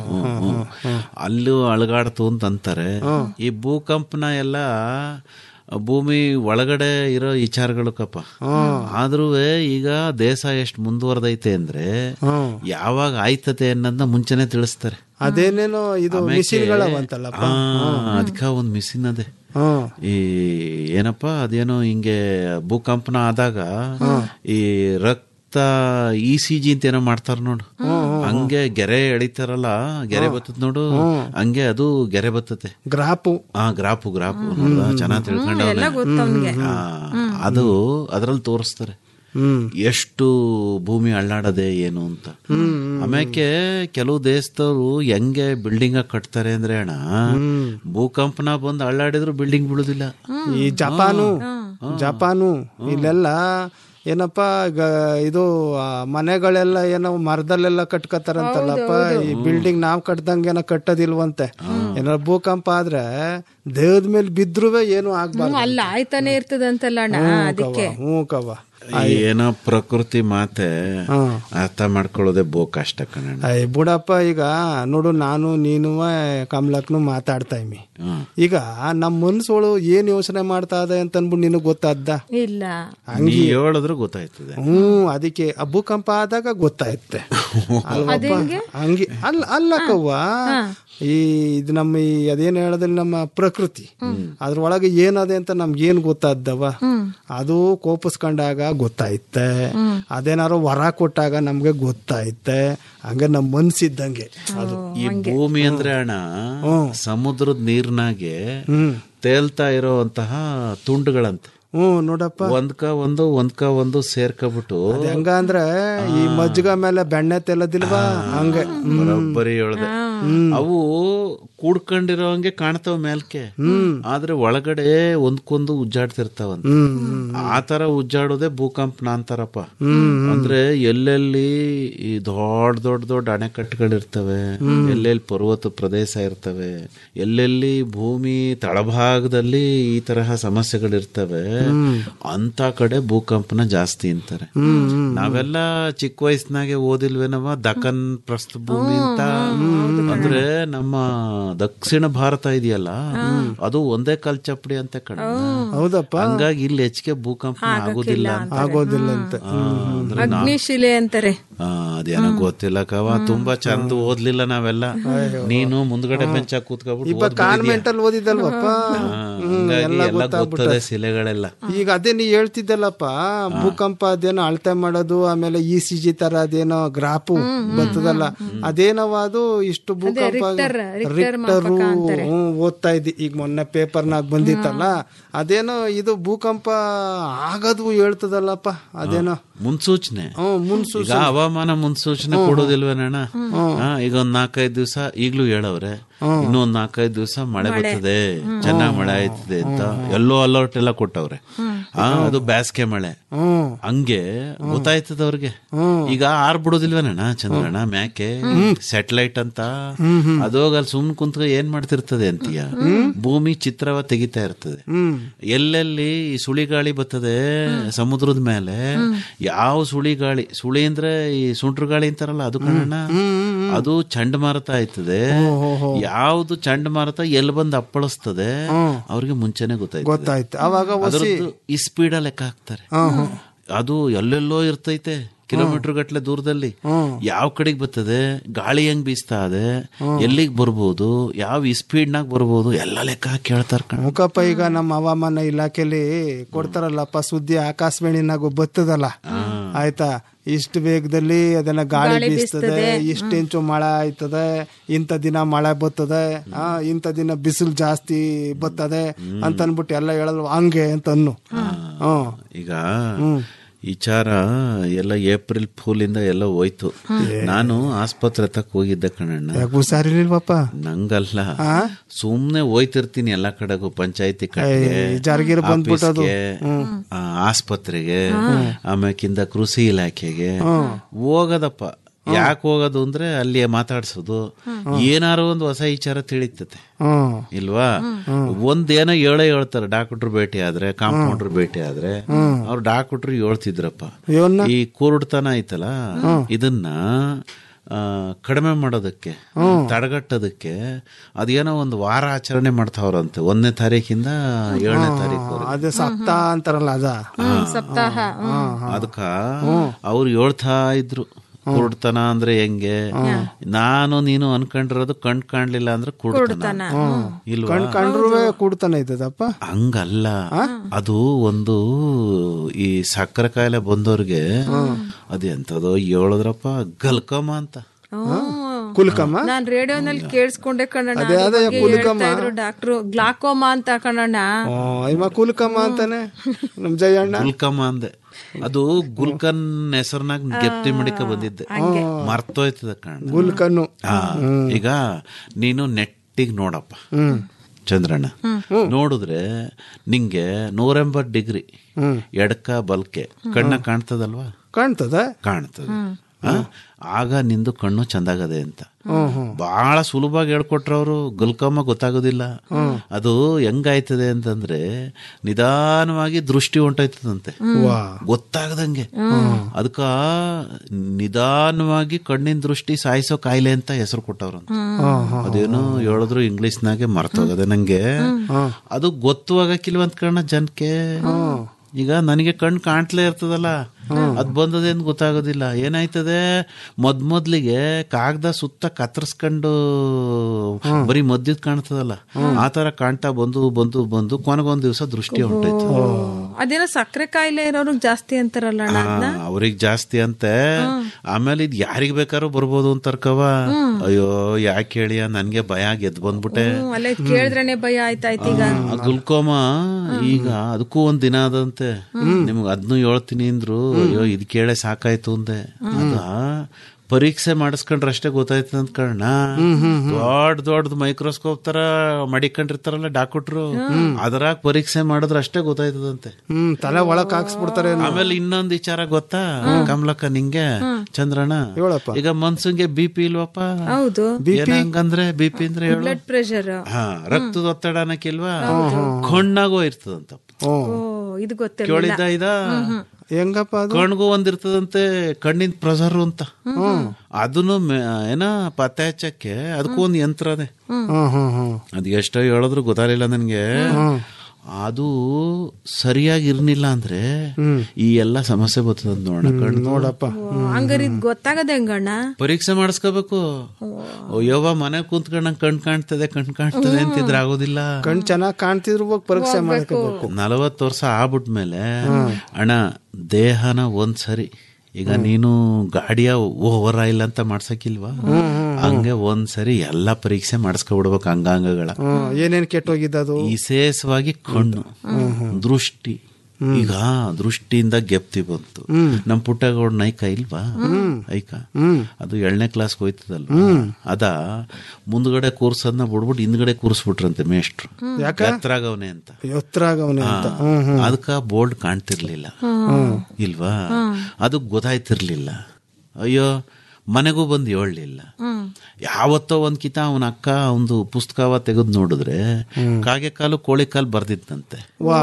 ಅಲ್ಲೂ ಅಳಗಾಡ್ತು ಅಂತ ಅಂತಾರೆ ಈ ಭೂಕಂಪನ ಎಲ್ಲ ಭೂಮಿ ಒಳಗಡೆ ಇರೋ ವಿಚಾರಗಳು ಕಪ್ಪ ಆದ್ರೂ ಈಗ ದೇಶ ಎಷ್ಟು ಮುಂದುವರೆದೈತೆ ಅಂದ್ರೆ ಯಾವಾಗ ಆಯ್ತತೆ ಅನ್ನೋದನ್ನ ಮುಂಚೆನೆ ತಿಳಿಸ್ತಾರೆ ಅದೇನೇನೋ ಇದು ಮಿಷಿನ್ಗಳವಂತಲ್ಲಪ್ಪ ಅದಕ್ಕ ಒಂದ್ ಮಿಷಿನ್ ಅದೇ ಹ್ಮ್ ಈ ಏನಪ್ಪ ಅದೇನೋ ಹಿಂಗೆ ಭೂಕಂಪನ ಆದಾಗ ಈ ರಕ್ತ ಇ ಸಿ ಜಿ ಅಂತ ಏನೋ ಮಾಡ್ತಾರ ನೋಡು ಹಂಗೆ ಗೆರೆ ಎಳಿತಾರಲ್ಲ ಗೆರೆ ಬರ್ತದ ನೋಡು ಹಂಗೆ ಅದು ಗೆರೆ ಬರ್ತತೆ ಗ್ರಾಪು ಆ ಗ್ರಾಪು ಗ್ರಾಪು ಚೆನ್ನಾಗಿ ತಿಳ್ಕೊಂಡವನೆ ಗೊತ್ತವನ್ಗೆ ಆ, ಅದು ಅದ್ರಲ್ಲಿ ತೋರಿಸ್ತಾರೆ ಹ್ಮ್ ಎಷ್ಟು ಭೂಮಿ ಅಳ್ಳಾಡದೆ ಏನು ಅಂತ ಆಮ್ಯಾಕೆ ಕೆಲವು ದೇಶದವರು ಹೆಂಗೆ ಬಿಲ್ಡಿಂಗ್ ಕಟ್ತಾರೆ ಅಂದ್ರೆ ಅಣ್ಣ ಭೂಕಂಪನ ಬಂದು ಅಳ್ಳಾಡಿದ್ರು ಬಿಲ್ಡಿಂಗ್ ಬೀಳುದಿಲ್ಲ ಈ ಜಪಾನು ಜಪಾನು ಇಲ್ಲೆಲ್ಲ ಏನಪ್ಪ ಈಗ ಇದು ಆ, ಮನೆಗಳೆಲ್ಲ ಏನೋ ಮರದಲ್ಲೆಲ್ಲ ಕಟ್ಕೋತಾರಂತಲ್ಲಪ್ಪ ಈ ಬಿಲ್ಡಿಂಗ್ ನಾವ್ ಕಟ್ದಂಗ ಏನೋ ಕಟ್ಟೋದಿಲ್ವಂತೆ ಏನಾರ ಭೂಕಂಪ ಆದ್ರೆ ದೇಹದ ಮೇಲೆ ಬಿದ್ರುವೆ ಏನು ಆಗ್ಬಾರ್ದು ಅಲ್ಲ ಆಯ್ತಾನೆ ಇರ್ತದಂತಲ್ಲ ಅಣ್ಣ ಅದಕ್ಕೆ ಹ್ಞೂ ಕವ್ವ ಈ ಏನೋ ಪ್ರಕೃತಿ ಮಾತೆ ಅರ್ಥ ಮಾಡ್ಕೊಳ್ಳೋದೇ ಬೋ ಕಷ್ಟ ಕಣ ಅಯ್ಯ ಬುಡಪ್ಪ ಈಗ ನೋಡು ನಾನು ನೀನು ಕಮಲಕ್ನು ಮಾತಾಡ್ತಾ ಇಮ್ಮಿ ಈಗ ನಮ್ಮ ಮನ್ಸೋಳು ಏನ್ ಯೋಚನೆ ಮಾಡ್ತಾ ಇದೆ ಅಂತ ಅನ್ಬಿಟ್ಟು ನಿನಗ್ ಗೊತ್ತಾದ್ದ ಇಲ್ಲ ನೀ ಹೇಳಿದ್ರು ಗೊತ್ತಾಯ್ತದೆ ಹ್ಮ್ ಅದಕ್ಕೆ ಆ ಭೂಕಂಪ ಆದಾಗ ಗೊತ್ತಾಯ್ತೆ ಅಲ್ವಪ್ಪ ಹಂಗೆ ಅಲ್ಲ ಅಲ್ಲಕ್ಕವ್ವ ಈ ಇದು ನಮ್ಮ ಈ ಅದೇನ್ ಹೇಳೋದಿಲ್ಲ ನಮ್ಮ ಪ್ರಕೃತಿ ಅದ್ರೊಳಗೆ ಏನದೆ ಅಂತ ನಮ್ಗೆ ಏನ್ ಗೊತ್ತಾದ್ದವ ಅದು ಕೋಪಿಸ್ಕೊಂಡಾಗ ಗೊತ್ತಾಯ್ತೆ ಅದೇನಾರು ವರ ಕೊಟ್ಟಾಗ ನಮ್ಗೆ ಗೊತ್ತಾಯ್ತೆ ಹಂಗೆ ನಮ್ ಮನ್ಸಿದ್ದಂಗೆ ಅದು ಈ ಭೂಮಿ ಅಂದ್ರೆ ಅಣ್ಣ ಸಮುದ್ರದ ನೀರ್ನಾಗೆ ತೇಲ್ತಾ ಇರೋಂತಹ ತುಂಡುಗಳಂತೆ ಹ್ಮ್ ನೋಡಪ್ಪ ಒಂದ್ಕ ಒಂದು ಒಂದ್ಕ ಒಂದು ಸೇರ್ಕೊಬಿಟ್ಟು ಅದ್ ಹೆಂಗ ಅಂದ್ರೆ ಈ ಮಜ್ಜಿಗ ಮೇಲೆ ಬೆಣ್ಣೆ ತೆಲ್ಲದಿಲ್ವಾ ಹಂಗೆ ಬರೋಬ್ಬರಿ ಹೇಳ್ದೆ ಅವು ಕೂಡ್ಕೊಂಡಿರೋ ಹಂಗೆ ಕಾಣ್ತಾವ ಮೇಲ್ಕೆ ಆದ್ರೆ ಒಳಗಡೆ ಒಂದ್ಕೊಂದು ಉಜ್ಜಾಡ್ತಿರ್ತಾವಂತ ಆ ತರ ಉಜ್ಜಾಡೋದೇ ಭೂಕಂಪನ ಅಂತಾರಪ್ಪ ಅಂದ್ರೆ ಎಲ್ಲೆಲ್ಲಿ ಈ ದೊಡ್ಡ ದೊಡ್ಡ ದೊಡ್ಡ ಅಣೆಕಟ್ಟುಗಳಿರ್ತವೆ ಎಲ್ಲೆಲ್ಲಿ ಪರ್ವತ ಪ್ರದೇಶ ಇರ್ತವೆ ಎಲ್ಲೆಲ್ಲಿ ಭೂಮಿ ತಳಭಾಗದಲ್ಲಿ ಈ ತರಹ ಸಮಸ್ಯೆಗಳಿರ್ತವೆ ಅಂತ ಕಡೆ ಭೂಕಂಪನ ಜಾಸ್ತಿ ಅಂತಾರೆ ನಾವೆಲ್ಲ ಚಿಕ್ಕ ವಯಸ್ಸಿನಾಗೆ ಓದಿಲ್ವೇನವ ದಖನ್ ಪ್ರಸ್ಥಭೂಮಿ ಅಂತ ಅಂದ್ರೆ ನಮ್ಮ ದಕ್ಷಿಣ ಭಾರತ ಇದೆಯಲ್ಲ ಅದು ಒಂದೇ ಕಾಲ್ ಚಪ್ಪಡಿ ಅಂತ ಕಣ ಹೌದಪ್ಪ ಹಂಗಾಗಿ ಇಲ್ಲಿ ಹೆಚ್ಚಿಗೆ ಭೂಕಂಪ ಆಗೋದಿಲ್ಲ ಅಂತ. ಆಗೋದಿಲ್ಲ ಅಂತ ಆ, ಅಂದ್ರೆ ನಾ- ಅಗ್ನಿಶಿಲೆ ಅಂತಾರೆ ಆ, ಅದೇನೋ ಗೊತ್ತಿಲ್ಲ ಕವ ತುಂಬಾ ಚಂದ ಓದ್ಲಿಲ್ಲ ನಾವೆಲ್ಲ ನೀನು ಮುಂದ್ಗಡೆ ಬೆಂಚ ಕೂತ್ಕೊಬಿಟ್ಟು ಇಪ್ಪ ಕಾನ್ವೆಂಟ್ ಅಲ್ಲಿ ಓದಿದಲ್ವಪ್ಪ ಹ್ಮ್, ಎಲ್ಲ ಎಲ್ಲ ಗೊತ್ತಾಗ್ಬಿಟ್ಟದೆ. ಗೊತ್ತದೆ ಶಿಲೆಗಳೆಲ್ಲ ಈಗ ಅದೇ ನೀ ಹೇಳ್ತಿದ್ದಲ್ಲಪ್ಪ ಭೂಕಂಪ ಅದೇನೋ ಅಳತೆ ಮಾಡೋದು ಆಮೇಲೆ ಇ ಸಿ ಜಿ ತರ ಅದೇನೋ ಗ್ರಾಫು ಬರ್ತದಲ್ಲ ಅದೇನವ ಅದು ಇಷ್ಟು ಭೂಕಂಪ ರಿಕ್ಟರ್, ರಿಕ್ಟರ್ ರಿಕ್ಟರು ಮಾಪಕ ಅಂತಾರೆ. ಹ್ಮ್, ಓದ್ತಾ ಇದ್ದಿ ಈಗ ಮೊನ್ನೆ ಪೇಪರ್ನಾಗ ಬಂದಿತ್ತಲ್ಲ ಅದೇನೋ ಇದು ಭೂಕಂಪ ಆಗದು ಹೇಳ್ತದಲ್ಲಪ್ಪ ಅದೇನೋ ಮುನ್ಸೂಚನೆ ಹ್ಮ್ ಮುನ್ಸೂ ಈಗ ಹವಾಮಾನ ಮುನ್ಸೂಚನೆ ಕೊಡೋದಿಲ್ವೇನಣ್ಣ ಹಾ, ಈಗ ಒಂದ್ ನಾಲ್ಕೈದು ದಿವಸ ಈಗ್ಲೂ ಹೇಳವ್ರೆ ಇನ್ನೂ ಒಂದ್ ನಾಲ್ಕೈದು ದಿವಸ ಮಳೆ ಬರ್ತದೆ ಚೆನ್ನಾಗ್ ಮಳೆ ಆಯ್ತದೆ ಅಂತ ಎಲ್ಲೋ ಅಲರ್ಟ್ ಎಲ್ಲ ಕೊಟ್ಟವ್ರೆ ಹಾ ಅದು ಬ್ಯಾಸ್ಗೆ ಮಳೆ ಹಂಗೆ ಗೊತ್ತಾಯ್ತದ ಅವ್ರಿಗೆ ಈಗ ಆರ್ ಬಿಡೋದಿಲ್ವೇನಣ್ಣ ಚಂದ್ರಣ್ಣ ಮ್ಯಾಕೆ ಸ್ಯಾಟಲೈಟ್ ಅಂತ ಅದೋಗ ಅಲ್ಲಿ ಸುಮ್ನೆ ಕುಂತ್ಕ ಏನ್ ಮಾಡ್ತಿರ್ತದೆ ಅಂತೀಯ ಭೂಮಿ ಚಿತ್ರವ ತೆಗಿತಾ ಇರ್ತದೆ ಎಲ್ಲೆಲ್ಲಿ ಈ ಸುಳಿ ಗಾಳಿ ಬರ್ತದೆ ಸಮುದ್ರದ ಮೇಲೆ ಯಾವ ಸುಳಿ ಗಾಳಿ ಸುಳಿ ಅಂದ್ರೆ ಈ ಸುಂಟ್ರ ಗಾಳಿ ಅಂತಾರಲ್ಲ ಅದು ಕಣ್ಣ ಅದು ಚಂಡಮಾರುತ ಆಯ್ತದೆ ಯಾವ್ದು ಚಂಡಮಾರುತ ಎಲ್ಲಿ ಬಂದು ಅಪ್ಪಳಿಸ್ತದೆ ಅವ್ರಿಗೆ ಮುಂಚೆನೆ ಗೊತ್ತಾಯ್ತು ಗೊತ್ತಾಯ್ತು ಅವಾಗ ಒಸಿ ಈ ಸ್ಪೀಡ್ ಲೆಕ್ಕ ಹಾಕ್ತಾರೆ ಅದು ಎಲ್ಲೆಲ್ಲೋ ಇರ್ತೈತೆ ಕಿಲೋಮೀಟರ್ ಗಟ್ಲೆ ದೂರದಲ್ಲಿ ಯಾವ ಕಡೆಗೆ ಬರ್ತದೆ ಗಾಳಿ ಹೆಂಗ್ ಬೀಸ್ತಾ ಇದೆ ಎಲ್ಲಿಗೆ ಬರ್ಬೋದು ಯಾವ ಈ ಸ್ಪೀಡ್ನಾಗ ಬರ್ಬೋದು ಎಲ್ಲ ಲೆಕ್ಕ ಹಾಕಿ ಹೇಳ್ತಾರ ಕಣ ಮುಖಪ್ಪ ಈಗ ನಮ್ಮ ಹವಾಮಾನ ಇಲಾಖೆಲಿ ಕೊಡ್ತಾರಲ್ಲಪ್ಪ ಸುದ್ದಿ ಆಕಾಶವಾಣಿನಾಗು ಬರ್ತದಲ್ಲ ಆಯ್ತಾ ಇಷ್ಟು ವೇಗದಲ್ಲಿ ಅದನ್ನ ಗಾಳಿ ಬೀಸ್ತದೆ ಇಷ್ಟು ಇಂಚು ಮಳೆ ಆಯ್ತದೆ ಇಂಥ ದಿನ ಮಳೆ ಬರ್ತದೆ ಆ ಇಂಥ ದಿನ ಬಿಸಿಲು ಜಾಸ್ತಿ ಬರ್ತದೆ ಅಂತ ಅನ್ಬಿಟ್ಟು ಎಲ್ಲ ಹೇಳಲ್ವ ಹಂಗೆ ಅಂತ ಅನ್ನು ಹ್ಮ್ ಈಗ ವಿಚಾರ ಎಲ್ಲ ಏಪ್ರಿಲ್ ಫೂಲ್ ಇಂದ ಎಲ್ಲ ಹೋಯ್ತು ನಾನು ಆಸ್ಪತ್ರೆ ತಕ್ಕ ಹೋಗಿದ್ದೆ ಕಣಣ್ಣ ಯಾಕೆ ಹುಷಾರಿರ್ಲಿಲ್ವಪ್ಪ ನಂಗಲ್ಲ ಸುಮ್ನೆ ಹೋಯ್ತಿರ್ತೀನಿ ಎಲ್ಲಾ ಕಡೆಗೂ ಪಂಚಾಯತಿ ಕಡೆಗೆ ಏಯ್, ಜಾರ್ಗಿರ್ ಬಂದ್ಬಿಟ್ಟದು. ಆಫೀಸ್ಗೆ, ಆ, ಆಸ್ಪತ್ರೆಗೆ ಆಮ್ಯಾಕಿಂದ ಕೃಷಿ ಇಲಾಖೆಗೆ ಹೋಗದಪ್ಪ ಯಾಕೆ ಹೋಗೋದು ಅಂದ್ರೆ ಅಲ್ಲಿ ಮಾತಾಡ್ಸೋದು ಏನಾರು ಒಂದು ಹೊಸ ವಿಚಾರ ತಿಳಿತತೆ ಹ್ಮ್ ಇಲ್ವಾ ಒಂದೇನೋ ಹೇಳೇ ಹೇಳ್ತಾರೆ ಡಾಕ್ಟರ್ ಭೇಟಿ ಆದ್ರೆ ಕಾಂಪೌಂಡರ್ ಭೇಟಿ ಆದ್ರೆ ಅವ್ರು ಡಾಕ್ಟರ್ ಹೇಳ್ತಿದ್ರಪ್ಪ ಇವನ್ನ? ಈ ಕುರುಡ್ತನ ಐತಲ್ಲ ಇದನ್ನ ಆ, ಕಡಿಮೆ ಮಾಡೋದಕ್ಕೆ ತಡೆಗಟ್ಟೋದಕ್ಕೆ ಅದೇನೋ ಒಂದು ವಾರ ಆಚರಣೆ ಮಾಡ್ತಾವ್ರಂತೆ ಒಂದನೇ ತಾರೀಕಿಂದ ಏಳನೇ ತಾರೀಕು ಅದೇ ಸಪ್ತ ಅಂತಾರಲ್ಲ ಅದ ಸಪ್ತಾಹ ಅದಕ್ಕ ಅವ್ರು ಹೇಳ್ತಾ ಇದ್ರು ಕುರುಡ್ತನ ಅಂದ್ರೆ ಹೆಂಗೆ ನಾನು ನೀನು ಅನ್ಕೊಂಡಿರೋದು ಕಣ್ ಕಾಣ್ಲಿಲ್ಲ ಅಂದ್ರೆ ಕುರುಡ್ತನ ಇಲ್ವಾ ಕಣ್ ಕಂಡ್ರೂ ಕೂಡ್ತಾನೆ ಇದ್ದದಪ್ಪ ಹಂಗಲ್ಲ ಅದು ಒಂದು ಈ ಸಕ್ಕರೆ ಕಾಯಿಲೆ ಬಂದವ್ರಿಗೆ ಅದು ಎಂತದೋ ಹೇಳಿದ್ರಪ್ಪ ಗಲ್ಕಮ ಅಂತ ಕುಲ್ಕಮ್ಮ ನಾನ್ ರೇಡಿಯೋನಲ್ಲಿ ಕೇಳಿಸ್ಕೊಂಡೆ ಕಣಣ್ಣ ಅದೇ ಅದ್ರ ಅದೇ ಬಗ್ಗೆ ಕುಲ್ಕಮ್ಮ. ಹೇಳ್ತಾ ಇದ್ರು ಡಾಕ್ಟ್ರು ಗ್ಲಾಕೋಮಾ ಅಂತ ಕಣಣ್ಣ ಓ, ಇವ ಕುಲ್ಕಮ್ಮ ಅಂತಾನೆ ನಮ್ ಜಯಣ್ಣ ಗುಲ್ಕಮ್ಮ ಅಂದೆ ಅದು ಗುಲ್ಕನ್ ಹೆಸರ್ನಾಗ ಗೆಪ್ತಿ ಮಡಿಕ ಬಂದಿದ್ದೆ ಮರ್ತೋಯ್ತದ ಕಣ ಗುಲ್ಕನ್ನು ಈಗ ನೀನು ನೆಟ್ಟಿಗ್ ನೋಡಪ್ಪ ಚಂದ್ರಣ್ಣ ನೋಡಿದ್ರೆ ನಿಂಗೆ ನೂರೆಂಬತ್ ಡಿಗ್ರಿ ಎಡಕ ಬಲ್ಕೆ ಕಣ್ಣ ಕಾಣ್ತದಲ್ವಾ ಕಾಣ್ತದ ಕಾಣ್ತದೆ ಆ? ಆಗ ನಿಂದು ಕಣ್ಣು ಚಂದಾಗದೆ ಅಂತ ಬಹಳ ಸುಲಭವಾಗಿ ಹೇಳ್ಕೊಟ್ರ ಅವರು ಗಲ್ಕಮ್ಮ ಗೊತ್ತಾಗೋದಿಲ್ಲ ಅದು ಹೆಂಗಾಯ್ತದೆ ಅಂತಂದ್ರೆ ನಿಧಾನವಾಗಿ ದೃಷ್ಟಿ ಹೊಂಟೋಯ್ತದಂತೆ ಗೊತ್ತಾಗದಂಗೆ ಅದಕ್ಕ ನಿಧಾನವಾಗಿ ಕಣ್ಣಿನ ದೃಷ್ಟಿ ಸಾಯಿಸೋ ಕಾಯಿಲೆ ಅಂತ ಹೆಸರು ಕೊಟ್ಟವ್ರಂತ ಅದೇನೋ ಹೇಳಿದ್ರು ಇಂಗ್ಲಿಷ್ನಾಗೆ ಮರ್ತೋಗದೆ ನಂಗೆ ಅದು ಗೊತ್ತುವಾಗಕ್ಕಿಲ್ವಂತ ಕಣ ಜನಕ್ಕೆ ಈಗ ನನಗೆ ಕಣ್ಣು ಕಾಣ್ತಲೇ ಇರ್ತದಲ್ಲ ಅದ್ ಬಂದದೇನು ಗೊತ್ತಾಗೋದಿಲ್ಲ ಏನಾಯ್ತದೆ ಮೊದ್ ಮೊದ್ಲಿಗೆ ಕಾಗದ ಸುತ್ತ ಕತ್ತರಿಸ್ಕೊಂಡು ಬರೀ ಮದ್ದಿದ್ ಕಾಣ್ತದಲ್ಲ ಆ ತರ ಕಾಣ್ತಾ ಬಂದು ಬಂದು ಬಂದು ಕೊನೆಗೊಂದ್ ದಿವಸ ದೃಷ್ಟಿ ಹೊಂಟೈತು ಅದೇನೋ ಸಕ್ಕರೆ ಕಾಯಿಲೆ ಇರೋರ್ಗ್ ಜಾಸ್ತಿ ಅಂತಾರಲ್ಲ ಅಣ್ಣ ಅದ್ನ? ಅವ್ರಿಗೆ ಜಾಸ್ತಿ ಅಂತೆ ಆಮೇಲೆ ಇದ್ ಯಾರಿಗ್ ಬೇಕಾದ್ರೂ ಬರ್ಬೋದು ಅಂತಾರ್ಕವ ಅಯ್ಯೋ ಯಾಕೆ ಹೇಳಿಯ ನನ್ಗೆ ಭಯ ಆಗಿ ಎದ್ ಬಂದ್ಬಿಟ್ಟೆ ಹ್ಮ್, ಅಲ್ಲ ಇದ್ ಕೇಳಿದ್ರೇನೆ ಭಯ ಆಯ್ತಾಯ್ತು ಈಗ ಆ ಗುಲ್ಕೋಮ ಈಗ ಅದಕ್ಕೂ ಒಂದ್ ದಿನ ಅದಂತೆ ನಿಮ್ಗೆ ಅದ್ನು ಹೇಳ್ತೀನಿ ಅಂದ್ರು ಅಯ್ಯೋ ಇದ್ ಕೇಳೆ ಸಾಕಾಯ್ತು ಅಂದೆ ಅದ ಪರೀಕ್ಷೆ ಮಾಡಿಸ್ಕೊಂಡ್ರೆ ಅಷ್ಟೇ ಗೊತ್ತಾಯ್ತದ ಅಂತ ಕಣ್ಣ ದೊಡ್ಡ ದೊಡ್ಡದು ಮೈಕ್ರೋಸ್ಕೋಪ್ ತರ ಮಡಿಕೊಂಡಿರ್ತಾರಲ್ಲ ಡಾಕ್ಟ್ರು ಅದ್ರಾಗ ಪರೀಕ್ಷೆ ಮಾಡಿದ್ರೆ ಅಷ್ಟೇ ಗೊತ್ತಾಯ್ತದಂತೆ ಹ್ಮ್ ತಲೆ ಒಳಕ್ ಹಾಕ್ಸ್ಬಿಡ್ತಾರೆ ಆಮೇಲೆ ಇನ್ನೊಂದ್ ವಿಚಾರ ಗೊತ್ತಾ ಕಮಲಕ್ಕ ನಿಂಗೆ ಚಂದ್ರಣ್ಣ ಈಗ ಮನ್ಸಂಗೆ ಬಿ ಪಿ ಇಲ್ವಪ್ಪ ಹೌದು ಏನಂಗಂದ್ರೆ ಬಿ ಪಿ ಅಂದ್ರೆ ಹೇಳು ಬ್ಲಡ್ ಪ್ರೆಷರ್ ಹಾ ರಕ್ತದ ಒತ್ತಡ ಅನ್ನಕ್ಕಿಲ್ವಾ ಕಣ್ಣಾಗೋ ಇರ್ತದಂತ ಓ ಇದು ಗೊತ್ತಿಲ್ಲ ಕೇಳಿದ್ದ ಇದ ಹೆಂಗಪ್ಪ ಅದು ಕಣ್ಗೂ ಒಂದಿರ್ತದಂತೆ ಕಣ್ಣಿನ ಪ್ರೆಸರ್ ಅಂತ ಅದನ್ನು ಮೆ- ಏನ ಪತ್ತೆ ಹಚ್ಚಕ್ಕೆ ಅದಕ್ಕೂ ಒಂದು ಯಂತ್ರ ಅದೇ ಹ್ಮ್ ಹ್ಮ್ ಹ್ಮ್ ಅದ್ ಎಷ್ಟೋ ಹೇಳಿದ್ರು ಗೊತ್ತಾಗಲಿಲ್ಲ ನನ್ಗೆ ಅದು ಸರಿಯಾಗಿ ಇರ್ನಿಲ್ಲ ಅಂದ್ರೆ ಈ ಎಲ್ಲ ಸಮಸ್ಯೆ ಬರ್ತದ ನೋಡೋಣ ಕಣ್ಣು ನೋಡಪ್ಪ ಹಂಗಾರೆ ಇದ್ ಗೊತ್ತಾಗದೆ ಹೆಂಗಣ್ಣ ಪರೀಕ್ಷೆ ಮಾಡಿಸ್ಕೋಬೇಕು ಯವ್ವ ಮನೆ ಕುಂತ್ಕೊಂಡ್ ಕಣ್ ಕಾಣ್ತದೆ ಕಣ್ ಕಾಣ್ತದೆ ಅಂತಿದ್ರೆ ಆಗೋದಿಲ್ಲ ಕಣ್ ಚೆನ್ನಾಗ್ ಕಾಣ್ತಿದ್ರು ಹೋಗ್ ಪರೀಕ್ಷೆ ಮಾಡ್ಕೋಬೇಕು ನಲವತ್ತು ವರ್ಷ ಆಗ್ಬಿಟ್ಮೇಲೆ ಅಣ್ಣ ದೇಹನ ಒಂದ್ ಸರಿ ಈಗ ನೀನು ಗಾಡಿಯ ಓವರ್ ಆಯಿಲ್ ಅಂತ ಮಾಡ್ಸಕ್ಕಿಲ್ವಾ ಹಂಗೆ ಒಂದ್ ಸರಿ ಎಲ್ಲಾ ಪರೀಕ್ಷೆ ಮಾಡಿಸ್ಕೊಬಿಡ್ಬೇಕು ಅಂಗಾಂಗಗಳ ಹ್ಮ್ ಏನೇನ್ ಕೆಟ್ಟೋಗಿದ್ದದು ವಿಶೇಷವಾಗಿ ಕಣ್ಣು ದೃಷ್ಟಿ ಈಗ ದೃಷ್ಟಿಯಿಂದ ಗೆಪ್ತಿ ಬಂತು ನಮ್ ಪುಟ್ಟಗೌಡ ನೈಕ ಇಲ್ವಾ ಐಕ ಅದು ಏಳನೇ ಕ್ಲಾಸ್ ಹೋಯ್ತದಲ್ವ ಅದ ಮುಂದ್ಗಡೆ ಕೂರ್ಸದ್ನ ಬಿಡ್ಬಿಟ್ಟು ಹಿಂದ್ಗಡೆ ಕೂರ್ಸ್ಬಿಟ್ರಂತೆ ಮೇಷ್ಟ್ರು ಯಾಕ? ಎತ್ತರಾಗವನೆ ಅಂತ ಎತ್ತರಾಗವನೆ ಅಂತ ಹಾ. ಅದಕ್ಕ ಬೋರ್ಡ್ ಕಾಣ್ತಿರ್ಲಿಲ್ಲ ಇಲ್ವಾ ಅದು ಗೊತ್ತಾಯ್ತಿರ್ಲಿಲ್ಲ ಅಯ್ಯೋ ಮನೆಗೂ ಬಂದು ಹೇಳಲಿಲ್ಲ ಯಾವತ್ತೋ ಒಂದ್ ಕಿತ ಅವನ ಅಕ್ಕ ಒಂದು ಪುಸ್ತಕವ ತೆಗೆದು ನೋಡಿದ್ರೆ ಕಾಗೆ ಕಾಲು ಕೋಳಿ ಕಾಲು ಬರ್ದಿತ್ತಂತೆ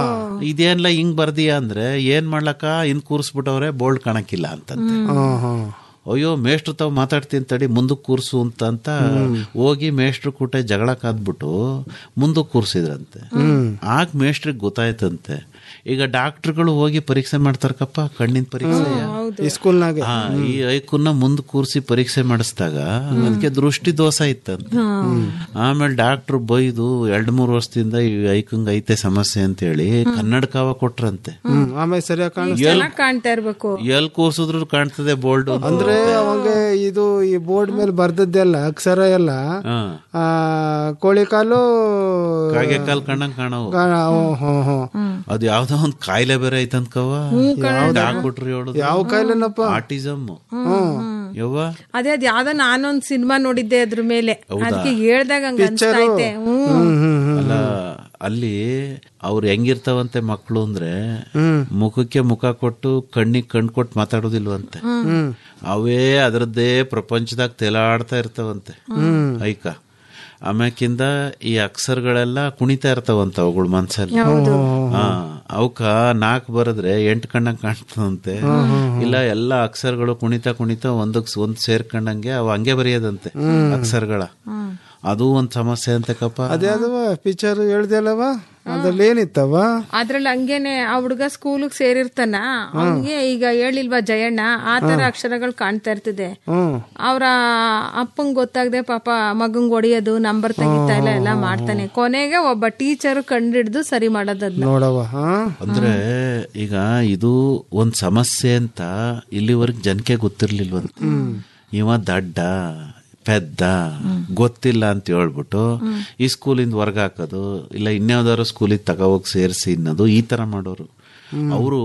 ಇದೇನ್ಲ ಹಿಂಗ್ ಬರ್ದಿಯಾ ಅಂದ್ರೆ ಏನ್ ಮಾಡ್ಲಕ್ಕ ಹಿಂದ್ ಕೂರಿಸ್ಬಿಟ್ಟವ್ರೆ ಬೋರ್ಡ್ ಕಾಣಕ್ಕಿಲ್ಲ ಅಂತಂತೆ ಹ್ಮ್ ಹ್ಮ್ ಅಯ್ಯೋ ಮೇಷ್ಟ್ರು ತಾವ್ ಮಾತಾಡ್ತೀನಿ ತಡಿ ಮುಂದಕ್ಕೆ ಕೂರ್ಸು ಅಂತ ಅಂತ ಹೋಗಿ ಮೇಷ್ಟ್ರು ಕೂಟ ಜಗಳ ಕಾದ್ಬಿಟ್ಟು ಮುಂದಕ್ಕೆ ಕೂರ್ಸಿದ್ರಂತೆ ಆಗ ಮೇಷ್ಟ್ರಿಗೆ ಗೊತ್ತಾಯ್ತಂತೆ ಈಗ ಡಾಕ್ಟರ್ಗಳು ಹೋಗಿ ಪರೀಕ್ಷೆ ಮಾಡ್ತಾರಕಪ್ಪ ಕಣ್ಣಿನ ಪರೀಕ್ಷೆ ಈ ಸ್ಕೂಲ್ನಾಗೆ ಹಾ ಈ ಐಕನ್ನ ಮುಂದ್ ಕೂರ್ಸಿ ಪರೀಕ್ಷೆ ಮಾಡಿಸಿದಾಗ ಅದಕ್ಕೆ ದೃಷ್ಟಿ ದೋಷ ಇತ್ತಂತೆ ಆಮೇಲೆ ಡಾಕ್ಟರ್ ಬೈದು ಎರಡ್ ಮೂರ್ ವರ್ಷದಿಂದ ಈ ಐಕಂಗ್ ಐತೆ ಸಮಸ್ಯೆ ಅಂತ ಹೇಳಿ ಕನ್ನಡಕವ ಕೊಟ್ರಂತೆ ಹ್ಮ್ ಆಮೇಲೆ ಸರಿಯಾಗಿ ಕಾಣ ಚೆನ್ನಾಗ್ ಕಾಣ್ತಾ ಇರ್ಬೇಕು ಎಲ್ ಕೂರ್ಸಿದ್ರು ಕಾಣ್ತದೆ ಬೋಲ್ಡ್ ಅಂದ್ರೆ ಅವಾಗ ಇದು ಈ ಬೋರ್ಡ್ ಮೇಲೆ ಬರ್ದದ್ದೆಲ್ಲ ಅಕ್ಷರ ಎಲ್ಲ ಆ, ಕೋಳಿ ಕಾಲು ಕಾಗೆ ಕಾಲ್ ಕಣ್ಣಂಗ್ ಕಾಣವು ಕಾಣ- ಹ್ಮ್, ಹ್ಮ್, ಹ್ಮ್. ಅದು ಯಾವ್ದೋ ಒಂದ್ ಕಾಯಿಲೆ ಬೇರೆ ಐತಂತ್ಕವ ಡಾಕ್ಟ್ರು ಹೇಳುದು ಯಾವ ಕಾಯಿಲೆನಪ್ಪ ಆಟಿಸಮ್ ಹ್ಮ್ ಯವ್ವ ಅದೇ ಅದ್ ಯಾವ್ದೋ ನಾನೊಂದ್ ಸಿನಿಮಾ ನೋಡಿದ್ದೆ ಅದ್ರ ಮೇಲೆ ಹೌದಾ? ಅದಕ್ಕೆ ಹೇಳ್ದಾಗ ಹಂಗ ಅನ್ಸ್ತಾ ಐತೆ ಹ್ಮ್ ಅಲ್ಲ ಅಲ್ಲಿ ಅವ್ರು ಹೆಂಗಿರ್ತಾವಂತೆ ಮಕ್ಕಳು ಅಂದ್ರೆ ಮುಖಕ್ಕೆ ಮುಖ ಕೊಟ್ಟು ಕಣ್ಣಿಗೆ ಕಣ್ ಕೊಟ್ಟು ಮಾತಾಡೋದಿಲ್ವಂತೆ ಅವೇ ಅದರದ್ದೇ ಪ್ರಪಂಚದಾಗ ತೇಲಾಡ್ತಾ ಇರ್ತಾವಂತೆ ಐಕ ಆಮ್ಯಾಕಿಂದ ಈ ಅಕ್ಷರಗಳೆಲ್ಲ ಕುಣಿತಾ ಇರ್ತಾವಂತ ಅವುಗಳ ಮನ್ಸಲ್ಲಿ ಹಾ ಅವಕ್ಕ ನಾಲ್ಕು ಬರದ್ರೆ ಎಂಟು ಕಣ್ಣಂಗ್ ಕಾಣ್ತದಂತೆ ಇಲ್ಲ ಎಲ್ಲ ಅಕ್ಷರಗಳು ಕುಣಿತಾ ಕುಣಿತಾ ಒಂದಕ್ ಒಂದ್ ಸೇರ್ಕೊಂಡಂಗೆ ಅವು ಹಂಗೆ ಬರೆಯೋದಂತೆ ಅಕ್ಷರಗಳ ಅದು ಒಂದ್ ಸಮಸ್ಯೆ ಅಂತೆ ಕಪ್ಪ ಅದ್ಯಾವ್ದವ ಪಿಕ್ಚರ್ ಹೇಳ್ದಲ್ಲವ ಅದ್ರಲ್ಲಿ ಏನಿತ್ತವ ಅದ್ರಲ್ಲಿ ಹಂಗೇನೆ ಆ ಹುಡುಗ ಸ್ಕೂಲಿಗೆ ಸೇರಿರ್ತಾನ ಅವ್ನಿಗೆ ಈಗ ಹೇಳಿಲ್ವಾ ಜಯಣ್ಣ ಆ ತರ ಅಕ್ಷರಗಳು ಕಾಣ್ತಾ ಇರ್ತದೆ ಹ್ಮ್ ಅವ್ರ ಅಪ್ಪಂಗ್ ಗೊತ್ತಾಗದೆ ಪಾಪ ಮಗಂಗ್ ಹೊಡಿಯೋದು ನಂಬರ್ ತೆಗಿತಾ ಇಲ್ಲ ಎಲ್ಲ ಮಾಡ್ತಾನೆ ಕೊನೆಗೆ ಒಬ್ಬ ಟೀಚರ್ ಕಂಡಿಡ್ದು ಸರಿ ಮಾಡೋದದ್ನ ನೋಡವ ಹಾ ಅಂದ್ರೆ ಈಗ ಇದು ಒಂದ್ ಸಮಸ್ಯೆ ಅಂತ ಇಲ್ಲಿವರೆಗೆ ಜನಕ್ಕೆ ಗೊತ್ತಿರ್ಲಿಲ್ವಂತ ಇವ ದಡ್ಡ ಪೆದ್ದ ಗೊತ್ತಿಲ್ಲ ಅಂತ ಹೇಳ್ಬಿಟ್ಟು ಈ ಸ್ಕೂಲಿಂದ ಹೊರ್ಗ ಹಾಕೋದು ಇಲ್ಲ ಇನ್ಯಾವ್ದಾದ್ರು ಸ್ಕೂಲಿಗೆ ತಗೋಹೋಗಿ ಸೇರಿಸಿ ಅನ್ನೋದು ಈ ತರ ಮಾಡೋರು ಅವರು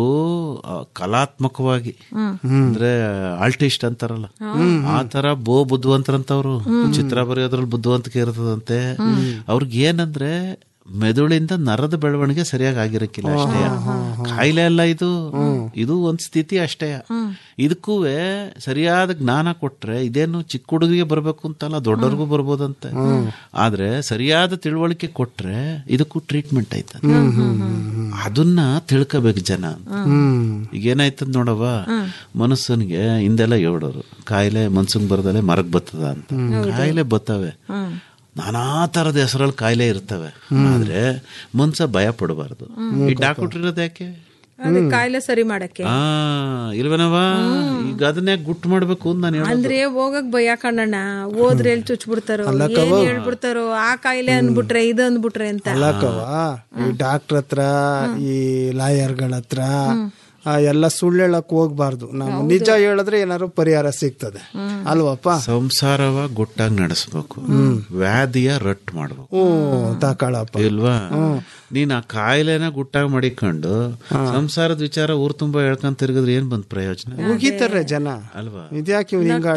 ಕಲಾತ್ಮಕವಾಗಿ ಅಂದ್ರೆ ಆಲ್ಟಿಸ್ಟ್ ಅಂತಾರಲ್ಲ ಆ ತರ ಬೋ ಬುದ್ಧಿವಂತರಂತವ್ರು ಚಿತ್ರ ಬರೆಯೋದ್ರಲ್ಲಿ ಬುದ್ಧಿವಂತಿಕೆ ಇರ್ತದಂತೆ ಅವ್ರಿಗೆ ಏನಂದ್ರೆ ಮೆದುಳಿಂದ ನರದ ಬೆಳವಣಿಗೆ ಸರಿಯಾಗಿ ಆಗಿರಕ್ಕಿಲ್ಲ ಅಷ್ಟೇ ಕಾಯಿಲೆ ಅಲ್ಲ ಇದು ಇದು ಒಂದ್ ಸ್ಥಿತಿ ಅಷ್ಟೇ ಇದಕ್ಕೂ ಸರಿಯಾದ ಜ್ಞಾನ ಕೊಟ್ರೆ ಇದೇನು ಚಿಕ್ಕ ಹುಡುಗರಿಗೆ ಬರ್ಬೇಕು ಅಂತಲ್ಲ ದೊಡ್ಡವ್ರಿಗೂ ಬರ್ಬೋದಂತೆ ಆದ್ರೆ ಸರಿಯಾದ ತಿಳುವಳಿಕೆ ಕೊಟ್ರೆ ಇದಕ್ಕೂ ಟ್ರೀಟ್ಮೆಂಟ್ ಐತೆ ಅದನ್ನ ತಿಳ್ಕೋಬೇಕು ಜನ ಈಗ ಏನಾಯ್ತದ ನೋಡವ ಮನಸ್ಸನಿಗೆ ಹಿಂದೆಲ್ಲ ಹೇಳೋರು ಕಾಯಿಲೆ ಮನ್ಸಂಗ್ ಬರ್ದಲೆ ಮರಕ್ ಬರ್ತದ ಅಂತ ಕಾಯಿಲೆ ಬರ್ತವೆ ನಾನಾ ತರದ ಹೆಸರಲ್ಲಿ ಕಾಯಿಲೆ ಇರ್ತವೆ ಆದ್ರೆ ಮನ್ಸ ಭಯ ಪಡಬಾರ್ದು ಈ ಡಾಕ್ಟರ್ ಇರೋದು ಯಾಕೆ ಅದೇ ಕಾಯಿಲೆ ಸರಿ ಮಾಡಕ್ಕೆ ಆ ಇಲ್ವೇನವ ಈಗ ಅದನ್ನೇ ಗುಟ್ಟು ಮಾಡ್ಬೇಕು ಅಂತ ನಾನು ಹೇಳೋದು ಅಂದ್ರೆ ಹೋಗಕ್ ಭಯ ಕಣ್ಣಣ್ಣ ಹೋದ್ರೆ ಎಲ್ಲಿ ಚುಚ್ಬಿಡ್ತಾರೋ ಏನ್ ಹೇಳ್ಬಿಡ್ತಾರೋ ಆ ಕಾಯಿಲೆ ಅಂದ್ಬಿಟ್ರೆ ಇದು ಅಂದ್ಬಿಟ್ರೆ ಅಂತ ಅಲ್ಲಕ್ಕವ ಈ ಡಾಕ್ಟರ್ ಹತ್ರ ಈ ಲಾಯರ್ಗಳ ಹತ್ರ ಆ, ಎಲ್ಲ ಸುಳ್ಳು ಹೇಳಕ್ ಹೋಗ್ಬಾರ್ದು ನಾವು ನಿಜ ಹೇಳಿದ್ರೆ ಏನಾದ್ರು ಪರಿಹಾರ ಸಿಗ್ತದೆ ಅಲ್ವಪ್ಪ ಸಂಸಾರವ ಗುಟ್ಟಾಗಿ ನಡೆಸ್ಬೇಕು ವ್ಯಾಧಿಯ ರಟ್ ಮಾಡ್ಬೇಕು ಹ್ಞೂ ತಕಳಪ್ಪ ಇಲ್ವಾ ನೀನ್ ಆ ಕಾಯಿಲೆನ ಗುಟ್ಟಾಗಿ ಮಾಡಿಕೊಂಡು ಸಂಸಾರದ ವಿಚಾರ ಊರ್ ತುಂಬಾ ಹೇಳ್ಕೊಂಡ್ ತಿರುಗಿದ್ರೆ ಏನ್ ಬಂದ್ ಪ್ರಯೋಜನ ಮುಗಿತಾರೆ ಜನ ಅಲ್ವಾ ಇದ್ಯಾಕೆ ಇವ್ನು ಹಿಂಗ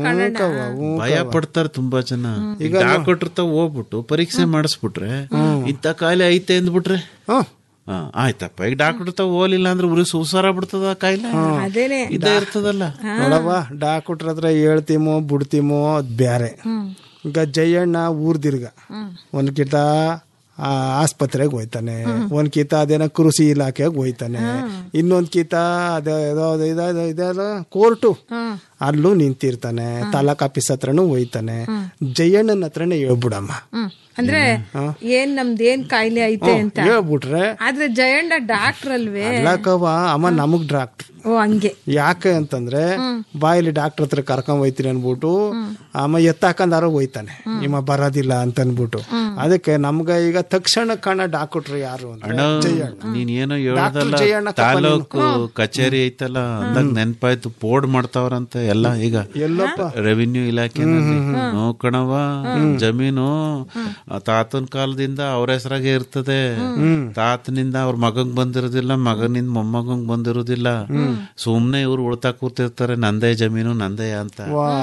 ಭಯ ಪಡ್ತಾರೆ ತುಂಬಾ ಜನ ಈಗ ಡಾಕ್ಟರ್ ತಾವ್ ಹೋಗ್ಬಿಟ್ಟು ಪರೀಕ್ಷೆ ಮಾಡಿಸ್ಬಿಟ್ರೆ ಇಂಥ ಕಾಯಿಲೆ ಐತೆ ಅಂದ್ಬಿಟ್ರೆ ಹಾ, ಆಯ್ತಪ್ಪ ಈಗ ಡಾಕ್ಟರ್ ತಾವ್ ಹೋಲಿಲ್ಲ ಅಂದ್ರೆ ಉರಿ ಸುಸಾರ ಬಿಡ್ತದ ಆ ಕಾಯಿಲೆ ಅದೇನೆ ಇದೇ ಇರ್ತದಲ್ಲ ನೋಡವ್ವ ಡಾಕ್ಟ್ರ ಹತ್ರ ಹೇಳ್ತೀಮೋ ಬಿಡ್ತೀಮೋ ಅದ್ ಬ್ಯಾರೆ ಈಗ ಜಯಣ್ಣ ಊರ್ದಿರ್ಗ ಒಂದ್ ಕಿತ ಆ, ಆಸ್ಪತ್ರೆಗೆ ಹೋಯ್ತಾನೆ ಒಂದ್ ಕಿತ ಅದೇನೋ ಕೃಷಿ ಇಲಾಖೆಗೆ ಹೋಯ್ತಾನೆ ಇನ್ನೊಂದ್ ಕಿತ ಅದೇ ಇದೆಲ್ಲ ಕೋರ್ಟು ಅಲ್ಲೂ ನಿಂತಿರ್ತಾನೆ ತಾಲೂಕ್ ಆಫೀಸ್ ಹತ್ರನೂ ಹೋಯ್ತಾನೆ ಜಯಣ್ಣನ ಹತ್ರನೇ ಹೇಳ್ಬಿಡಮ್ಮ ಹ್ಮ್ ಅಂದ್ರೆ ಏನ್ ನಮ್ದು ಏನ್ ಕಾಯಿಲೆ ಐತೆ ಅಂತ ಹೇಳ್ಬಿಟ್ರೆ ಆದ್ರೆ ಜಯಣ್ಣ ಡಾಕ್ಟರ್ ಅಲ್ವೇ ಅಲ್ಲಕವ ಅಮ್ಮ ನಮಗ್ ಡಾಕ್ಟ್ರ್ ಓ ಹಂಗೆ ಯಾಕೆ ಅಂತಂದ್ರೆ ಬಾಯಲ್ಲಿ ಡಾಕ್ಟರ್ ಹತ್ರ ಕರ್ಕೊಂಡ್ ಹೋಯ್ತೀನಿ ಅನ್ಬಿಟ್ಟು ಅಮ್ಮ ಎತ್ತಾಕಂದಾರ ಹೋಯ್ತಾನೆ ನಿಮ್ಮ ಬರೋದಿಲ್ಲ ಅಂತ ಅನ್ಬಿಟ್ಟು ಅದಕ್ಕೆ ನಮ್ಗ ಈಗ ತಕ್ಷಣ ಕಾಣ ಡಾಕ್ಟ್ರು ಯಾರು ಅಣ್ಣ ಅಂದ್ರೆ ಜಯಣ್ಣ ನೀನ್ ಏನೋ ಡಾಕ್ಟರ್ ಹೇಳ್ದಲ್ಲ ಜಯಣ್ಣ ಕಪ್ಪ ತಾಲೂಕು ಕಚೇರಿ ಐತಲ್ಲ ಅಂದಾಗ ನೆನ್ಪಾಯ್ತು ಪೋಡ್ ಮಾಡ್ತಾವ್ರಂತ ಎಲ್ಲ ಈಗ ಎಲ್ಲಪ್ಪ ರೆವಿನ್ಯೂ ಇಲಾಖೆ ನೋಕಣವ ಜಮೀನು ಆ ತಾತನ ಕಾಲದಿಂದ ಅವ್ರ ಹೆಸರಾಗೆ ಇರ್ತದೆ ತಾತನಿಂದ ಅವ್ರ ಮಗಂಗ್ ಬಂದಿರೋದಿಲ್ಲ ಮಗನಿಂದ ಮೊಮ್ಮಗಂಗ್ ಬಂದಿರೋದಿಲ್ಲ ಸುಮ್ನೆ ಇವ್ರು ಉಳ್ತಾ ಕೂತಿರ್ತಾರೆ ನಂದೇ ಜಮೀನು ನಂದೇ ಅಂತ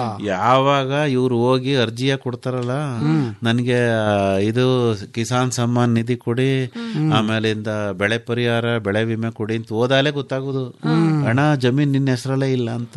ಯಾವಾಗ ಇವ್ರು ಹೋಗಿ ಅರ್ಜಿಯ ಕೊಡ್ತಾರಲ್ಲ ನನ್ಗೆ ಆ, ಇದು ಕಿಸಾನ್ ಸಮ್ಮಾನ್ ನಿಧಿ ಕೊಡಿ ಆಮೇಲಿಂದ ಬೆಳೆ ಪರಿಹಾರ ಬೆಳೆ ವಿಮೆ ಕೊಡಿ ಅಂತ ಹೋದಾಲೆ ಗೊತ್ತಾಗುದು ಹಣ ಜಮೀನ್ ನಿನ್ನ ಹೆಸರಲ್ಲೇ ಇಲ್ಲ ಅಂತ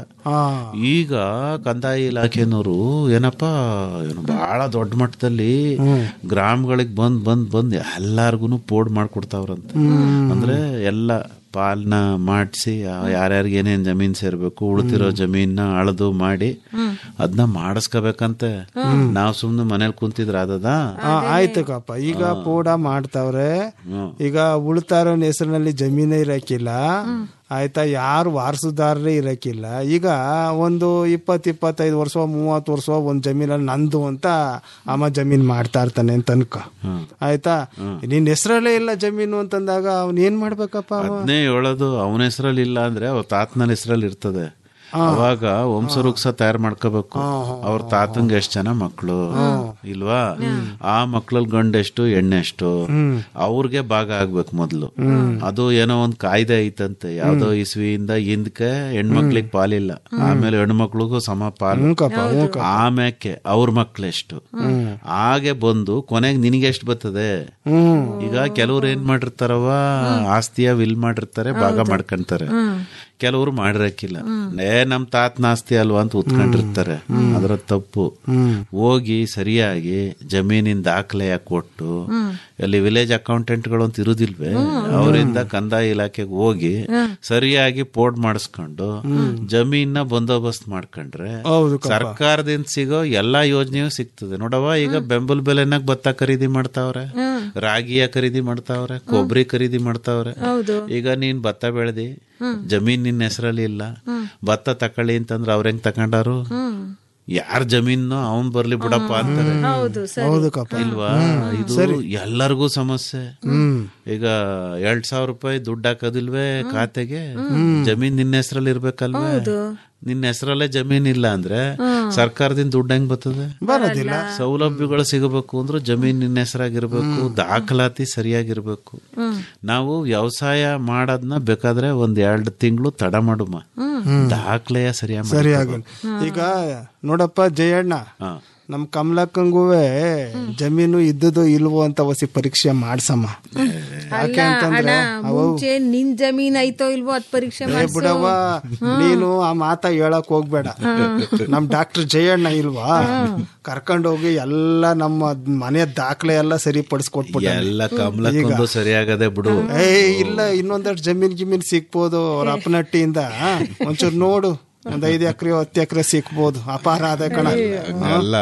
ಈಗ ಕಂದಾಯ ಇಲಾಖೆನವರು ಏನಪ್ಪಾ ಏನು ಬಹಳ ದೊಡ್ಡ ಮಟ್ಟದಲ್ಲಿ ಗ್ರಾಮಗಳಿಗೆ ಬಂದ್ ಬಂದ್ ಬಂದ್ ಎಲ್ಲಾರ್ಗುನು ಪೋಡ್ ಮಾಡ್ಕೊಡ್ತಾವ್ರಂತ ಅಂದ್ರೆ ಎಲ್ಲ ಪಾಲ್ನ ಮಾಡಿಸಿ ಯಾರ್ಯಾರಿಗೆ ಏನೇನ್ ಜಮೀನ್ ಸೇರ್ಬೇಕು ಉಳ್ತಿರೋ ಜಮೀನ ಅಳದು ಮಾಡಿ ಅದನ್ನ ಮಾಡಿಸ್ಕೋಬೇಕಂತೆ ನಾವ್ ಸುಮ್ನೆ ಮನೇಲಿ ಕುಂತಿದ್ರ ಅದದ ಆ, ಆಯ್ತು ಕಪ್ಪ ಈಗ ಪೋಡ ಮಾಡ್ತಾವ್ರೆ ಈಗ ಉಳ್ತಾರೋ ಹೆಸರಿನಲ್ಲಿ ಜಮೀನೇ ಇರಕ್ಕಿಲ್ಲ ಆಯ್ತಾ ಯಾರು ವಾರಸುದಾರರೇ ಇರಕ್ಕಿಲ್ಲ ಈಗ ಒಂದು ಇಪ್ಪತ್ ಇಪ್ಪತ್ತೈದು ವರ್ಷ ಮೂವತ್ತು ವರ್ಷ ಒಂದ್ ಜಮೀನಲ್ಲಿ ನಂದು ಅಂತ ಅಮ್ಮ ಜಮೀನ್ ಮಾಡ್ತಾ ಇರ್ತಾನೆ ಅಂತ ಅನ್ಕೋ ಆಯ್ತಾ ನಿನ್ ಹೆಸರಲ್ಲೇ ಇಲ್ಲ ಜಮೀನು ಅಂತಂದಾಗ ಅವ್ನ್ ಏನ್ ಮಾಡ್ಬೇಕಪ್ಪ ಅವ? ಅದನ್ನೇ ಹೇಳೋದು ಅವನ ಹೆಸರಲ್ಲಿ ಇಲ್ಲ ಅಂದ್ರೆ ಅವ್ರ ತಾತನ ಹೆಸರಲ್ಲಿ ಇರ್ತದೆ ಅವಾಗ ವಂಶವೃಕ್ಷ ತಯಾರು ಮಾಡ್ಕೋಬೇಕು ಅವ್ರ ತಾತಂಗೆ ಎಷ್ಟ್ ಜನ ಮಕ್ಕಳು ಇಲ್ವಾ ಆ ಮಕ್ಳಲ್ಲಿ ಗಂಡ ಎಷ್ಟು ಹೆಣ್ಣು ಎಷ್ಟು ಅವ್ರಿಗೆ ಭಾಗ ಆಗ್ಬೇಕು ಮೊದ್ಲು ಅದು ಏನೋ ಒಂದ್ ಕಾಯ್ದೆ ಐತಂತೆ ಯಾವ್ದೋ ಇಸ್ವಿಯಿಂದ ಹಿಂದಕ್ಕೆ ಹೆಣ್ಮಕ್ಳಿಗೆ ಪಾಲಿಲ್ಲ ಆಮೇಲೆ ಹೆಣ್ಮಕ್ಳಿಗೂ ಸಮ ಪಾಲು ಆಮ್ಯಾಕೆ ಅವ್ರ ಮಕ್ಳೆಷ್ಟು ಹಾಗೆ ಬಂದು ಕೊನೆಗೆ ನಿನಗೆ ಎಷ್ಟು ಬರ್ತದೆ ಈಗ ಕೆಲವ್ರು ಏನ್ ಮಾಡಿರ್ತಾರವ ಆಸ್ತಿಯ ವಿಲ್ ಮಾಡಿರ್ತಾರೆ ಭಾಗ ಮಾಡ್ಕೊಂತಾರೆ ಕೆಲವರು ಮಾಡಿರಕ್ಕಿಲ್ಲ ಏ ನಮ್ ತಾತನ ಆಸ್ತಿ ಅಲ್ವಾ ಅಂತ ಉತ್ಕೊಂಡಿರ್ತಾರೆ ಅದರ ತಪ್ಪು ಹೋಗಿ ಸರಿಯಾಗಿ ಜಮೀನಿನ ದಾಖಲೆ ಕೊಟ್ಟು ಅಲ್ಲಿ ವಿಲೇಜ್ ಅಕೌಂಟೆಂಟ್ಗಳು ಅಂತ ಇರುದಿಲ್ವೇ ಅವರಿಂದ ಕಂದಾಯ ಇಲಾಖೆಗೆ ಹೋಗಿ ಸರಿಯಾಗಿ ಪೋರ್ಟ್ ಮಾಡಿಸ್ಕೊಂಡು ಜಮೀನ ಬಂದೋಬಸ್ತ್ ಮಾಡ್ಕೊಂಡ್ರೆ ಸರ್ಕಾರದಿಂದ ಸಿಗೋ ಎಲ್ಲಾ ಯೋಜನೆಯೂ ಸಿಗ್ತದೆ ನೋಡವ ಈಗ ಬೆಂಬಲ ಬೆಲೆನಾಗ ಭತ್ತ ಖರೀದಿ ಮಾಡ್ತಾವ್ರೆ ರಾಗಿಯ ಖರೀದಿ ಮಾಡ್ತಾವ್ರೆ ಕೊಬ್ಬರಿ ಖರೀದಿ ಮಾಡ್ತಾವ್ರೆ ಈಗ ನೀನ್ ಭತ್ತ ಬೆಳೆದಿ ಜಮೀನ್ ನಿನ್ನ ಹೆಸರಲ್ಲಿ ಇಲ್ಲ ಭತ್ತ ತಕೊಳ್ಳಿ ಅಂತಂದ್ರೆ ಅವ್ರ ಹೆಂಗ್ ತಕೊಂಡಾರು ಯಾರ ಜಮೀನು ಅವನ್ ಬರ್ಲಿ ಬಿಡಪ್ಪ ಅಂತಾರೆ ಹೌದು ಕಪ್ಪ ಇಲ್ವಾ ಇದು ಎಲ್ಲರಿಗೂ ಸಮಸ್ಯೆ ಈಗ ಎರಡ್ ಸಾವಿರ ರೂಪಾಯಿ ದುಡ್ಡು ಹಾಕೋದಿಲ್ವೇ ಖಾತೆಗೆ ಜಮೀನ್ ನಿನ್ನ ಹೆಸರಲ್ಲಿ ಇರ್ಬೇಕಲ್ವೇ ನಿನ್ನ ಹೆಸರಲ್ಲೇ ಜಮೀನ್ ಇಲ್ಲ ಅಂದ್ರೆ ಸರ್ಕಾರದಿಂದ ದುಡ್ಡು ಹೆಂಗ್ ಬರ್ತದೆ ಬರೋದಿಲ್ಲ ಸೌಲಭ್ಯಗಳು ಸಿಗಬೇಕು ಅಂದ್ರೆ ಜಮೀನ್ ನಿನ್ನ ಹೆಸರಾಗಿರ್ಬೇಕು ದಾಖಲಾತಿ ಸರಿಯಾಗಿರ್ಬೇಕು ನಾವು ವ್ಯವಸಾಯ ಮಾಡೋದ್ನ ಬೇಕಾದ್ರೆ ಒಂದ್ ಎರಡು ತಿಂಗಳು ತಡ ಮಾಡುಮ ದಾಖಲೆಯ ಸರಿಯಾಗಿ ಸರಿಯಾಗಿ ಈಗ ನೋಡಪ್ಪ ಜಯಣ್ಣ ನಮ್ ಕಮಲಕ್ಕಂಗುವೆ ಜಮೀನು ಇದ್ದದೋ ಇಲ್ವೋ ಅಂತ ಒಸಿ ಪರೀಕ್ಷೆ ಮಾಡ್ಸಮ್ಮ ಅಲ್ಲ ಯಾಕೆ ಅಂತಂದ್ರೆ ಅಣ್ಣ ಮುಂಚೆ ನಿನ್ ಜಮೀನ್ ಐತೋ ಇಲ್ವೋ ಅದ್ ಪರೀಕ್ಷೆ ಏ ಮಾಡ್ಸು. ಬಿಡವ್ವ ನೀನು ಆ ಮಾತ ಹೇಳಕ್ ಹೋಗ್ಬೇಡ ನಮ್ ಡಾಕ್ಟರ್ ಜಯಣ್ಣ ಇಲ್ವಾ ಕರ್ಕೊಂಡೋಗಿ ಎಲ್ಲ ನಮ್ಮ ಮನೆ ದಾಖಲೆ ಎಲ್ಲ ಸರಿ ಪಡಿಸ್ಕೊಟ್ಬಿಟ್ಟ ಎಲ್ಲ ಕಮಲಕ್ಕೊಂದು ಸರಿಯಾಗದೆ ಬಿಡು ಏ ಇಲ್ಲ ಇನ್ನೊಂದಷ್ಟು ಜಮೀನ್ ಗಿಮೀನ್ ಸಿಕ್ಬೋದು ಅವ್ರ ಅಪ್ಪನಟ್ಟಿಯಿಂದ ಒಂಚೂರು ನೋಡು ಒಂದ್ ಐದು ಎಕರೆ ಹತ್ತು ಎಕರೆ ಸಿಕ್ಬೋದು ಅಪಾರ ಅದೇ ಕಣ ಅಲ್ಲ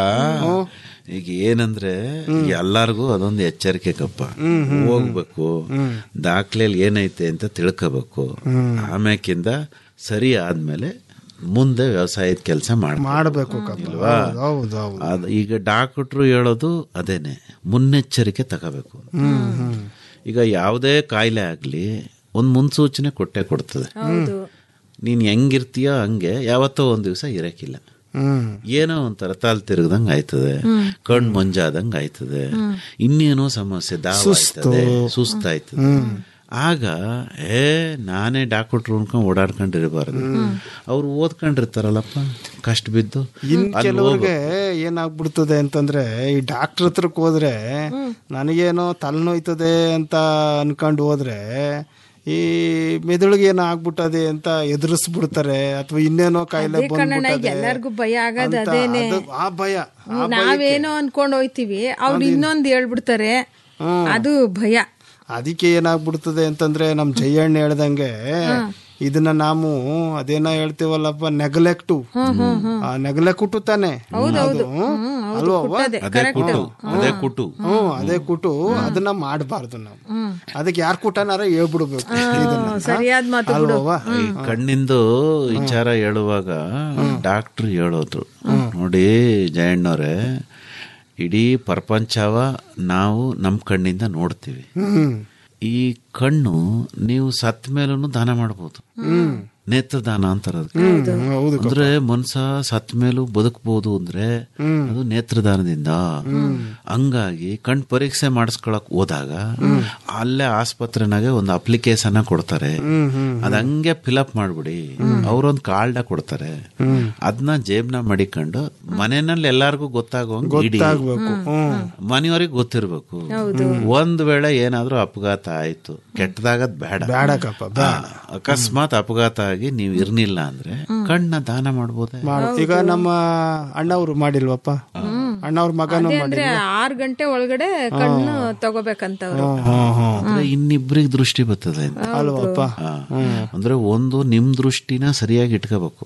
ಈಗ ಏನಂದ್ರೆ ಎಲ್ಲಾರ್ಗೂ ಅದೊಂದು ಎಚ್ಚರಿಕೆ ಕಪ್ಪ ಹೋಗ್ಬೇಕು ದಾಖಲೆಯಲ್ಲಿ ಏನೈತೆ ಅಂತ ತಿಳ್ಕೋಬೇಕು ಆಮ್ಯಾಕಿಂದ ಸರಿ ಆದ್ಮೇಲೆ ಮುಂದೆ ವ್ಯವಸಾಯದ ಕೆಲಸ ಮಾಡ್ಬೇಕು ಕಪ್ಪ. ಇಲ್ವಾ ಹೌದು, ಹೌದು, ಹೌದು. ಅದ್ ಈಗ ಡಾಕ್ಟ್ರು ಹೇಳೋದು ಅದೇನೆ ಮುನ್ನೆಚ್ಚರಿಕೆ ತಗೋಬೇಕು ಹ್ಮ್ ಹ್ಮ್ ಈಗ ಯಾವುದೇ ಕಾಯಿಲೆ ಆಗ್ಲಿ ಒಂದ್ ಮುನ್ಸೂಚನೆ ಕೊಟ್ಟೆ ಕೊಡ್ತದೆ ನೀನ್ ಹೆಂಗಿರ್ತೀಯೋ ಹಂಗೆ ಯಾವತ್ತೋ ಒಂದ್ ದಿವಸ ಇರಕ್ಕಿಲ್ಲ ಹ್ಮ್ ಏನೋ ಒಂಥರ ತಾಲ್ ತಿರುಗದಂಗ್ ಆಯ್ತದೆ ಕಣ್ ಮಂಜಾದಂಗ್ ಆಯ್ತದೆ ಇನ್ನೇನೋ ಸಮಸ್ಯೆ ದಾವ ಸುಸ್ತು. ಆಯ್ತದೆ ಸುಸ್ತಾಯ್ತದೆ ಆಗ ಏ ನಾನೇ ಡಾಕ್ಟ್ರು ಅನ್ಕೊಂಡ್ ಓಡಾಡ್ಕೊಂಡಿರಬಾರ್ದು ಅವ್ರು ಓದ್ಕೊಂಡಿರ್ತಾರಲ್ಲಪ್ಪ ಕಷ್ಟ ಬಿದ್ದು ಇನ್ ಅಲ್ಲಿ ಕೆಲವ್ರಿಗೆ ಏನಾಗ್ಬಿಡ್ತದೆ ಅಂತಂದ್ರೆ ಈ ಡಾಕ್ಟರ್ ಹತ್ರಕ್ ಹೋದ್ರೆ ನನಗೇನೋ ತಲೆನೋಯ್ತದೆ ಅಂತ ಅನ್ಕೊಂಡು ಹೋದ್ರೆ ಈ ಮೆದುಳಿಗೆ ಏನೋ ಆಗ್ಬಿಟ್ಟದೆ ಅಂತ ಎದುರಿಸ್ಬಿಡ್ತಾರೆ ಅಥವಾ ಇನ್ನೇನೋ ಕಾಯಿಲೆ ಅದೇ ಕಣಣ್ಣ ಈಗ ಬಂದ್ಬಿಟ್ಟದೆ ಎಲ್ಲಾರ್ಗು ಭಯ ಆಗದ ಅಂತ ಅದೇನೆ ಅದು ಆ ಭಯ ಆ ನಾವೇನೋ ಅನ್ಕೊಂಡ್ ಹೋಯ್ತಿವಿ ಅವ್ರು ಇನ್ನೊಂದ್ ಹೇಳ್ಬಿಡ್ತಾರೆ ಅದು ಭಯ ಅದಕ್ಕೆ ಏನಾಗ್ಬಿಡ್ತದೆ ಅಂತಂದ್ರೆ ನಮ್ ಜಯಣ್ಣ ಹೇಳ್ದಂಗೆ ಇದನ್ನ ನಾವು ಅದೇನೋ ಹೇಳ್ತೀವಲ್ಲಪ್ಪ ನೆಗ್ಲೆಕ್ಟು ಆ ನೆಗ್ಲೆಕ್ಟು ತಾನೆ ಅದು ಅಲ್ವಾ ಅವ್ವ? ಅದೇ ಕುಟು ಅದೇ ಕುಟು ಹ್ಮ್ ಅದೇ ಕುಟು ಅದನ್ನ ಮಾಡಬಾರ್ದು ನಾವು ಅದಕ್ಕೆ ಯಾರ್ ಕುಟನಾರ ಹೇಳ್ಬಿಡ್ಬೇಕು ಇದನ್ನ ಸರಿಯಾದ ಮಾತು ಬಿಡು ಅಲ್ವಾ ಈ ಕಣ್ಣಿಂದು ವಿಚಾರ ಹೇಳುವಾಗ ಡಾಕ್ಟ್ರು ಹೇಳೋದ್ರು ನೋಡಿ ಜಯಣ್ಣವ್ರೆ ಇಡೀ ಪ್ರಪಂಚವ ನಾವು ನಮ್ಮ ಕಣ್ಣಿಂದ ನೋಡ್ತೀವಿ ಹ್ಮ್ ಈ ಕಣ್ಣು ನೀವು ಸತ್ ಮೇಲೂ ದಾನ ಮಾಡ್ಬೋದು ನೇತ್ರದಾನ ಅಂತಾರ ಅದಕ್ಕೆ. ಹೌದು ಅಂದ್ರೆ ಮನ್ಸ ಸತ್ ಮೇಲೂ ಬದುಕಬಹುದು ಅಂದ್ರೆ ಅದು ನೇತ್ರದಾನದಿಂದ ಹಂಗಾಗಿ ಕಣ್ ಪರೀಕ್ಷೆ ಮಾಡಿಸ್ಕೊಳಕ್ ಹೋದಾಗ ಅಲ್ಲೇ ಆಸ್ಪತ್ರೆನಾಗೆ ಒಂದು ಅಪ್ಲಿಕೇಶನ್ ಕೊಡ್ತಾರೆ ಅದ್ ಹಂಗೆ ಫಿಲಪ್ ಮಾಡ್ಬಿಡಿ ಅವ್ರೊಂದ್ ಕಾರ್ಡ ಕೊಡ್ತಾರೆ ಅದನ್ನ ಜೇಬ್ನ ಮಡಿಕೊಂಡು ಮನೆಯಲ್ಲಿ ಎಲ್ಲಾರ್ಗೂ ಗೊತ್ತಾಗುವಂಗ್ ಇಡಿ ಗೊತ್ತಾಗ್ಬೇಕು ಹ್ಮ್ ಮನೆಯವ್ರಿಗೆ ಗೊತ್ತಿರ್ಬೇಕು ಒಂದ್ ವೇಳೆ ಏನಾದ್ರೂ ಅಪಘಾತ ಆಯ್ತು ಕೆಟ್ಟದಾಗದ್ ಬೇಡ ಬೇಡಕಪ್ಪ ಆ, ಅಕಸ್ಮಾತ್ ಅಪಘಾತ ಆಗಿ ನೀವು ಇರ್ನಿಲ್ಲ ಅಂದ್ರೆ ಕಣ್ಣ ದಾನ ಮಾಡ್ಬೋದೇ ಮಾಡು ಈಗ ನಮ್ಮ ಅಣ್ಣವ್ರು ಮಾಡಿಲ್ವಪ್ಪ ಅಣ್ಣವ್ರ ಮಗನು ಅದೇ ಅಂದ್ರೆ ಆರ್ ಗಂಟೆ ಒಳಗಡೆ ಕಣ್ಣು ತಗೋಬೇಕಂತ ಅವ್ರು ಅಂದ್ರೆ ಇನ್ನಿಬ್ರಿಗೆ ದೃಷ್ಟಿ ಬರ್ತದೆ ಅಂತ ಅಲ್ವಪ್ಪ ಆ, ಅಂದ್ರೆ ಒಂದು ನಿಮ್ ದೃಷ್ಟಿನ ಸರಿಯಾಗಿ ಇಟ್ಕೋಬೇಕು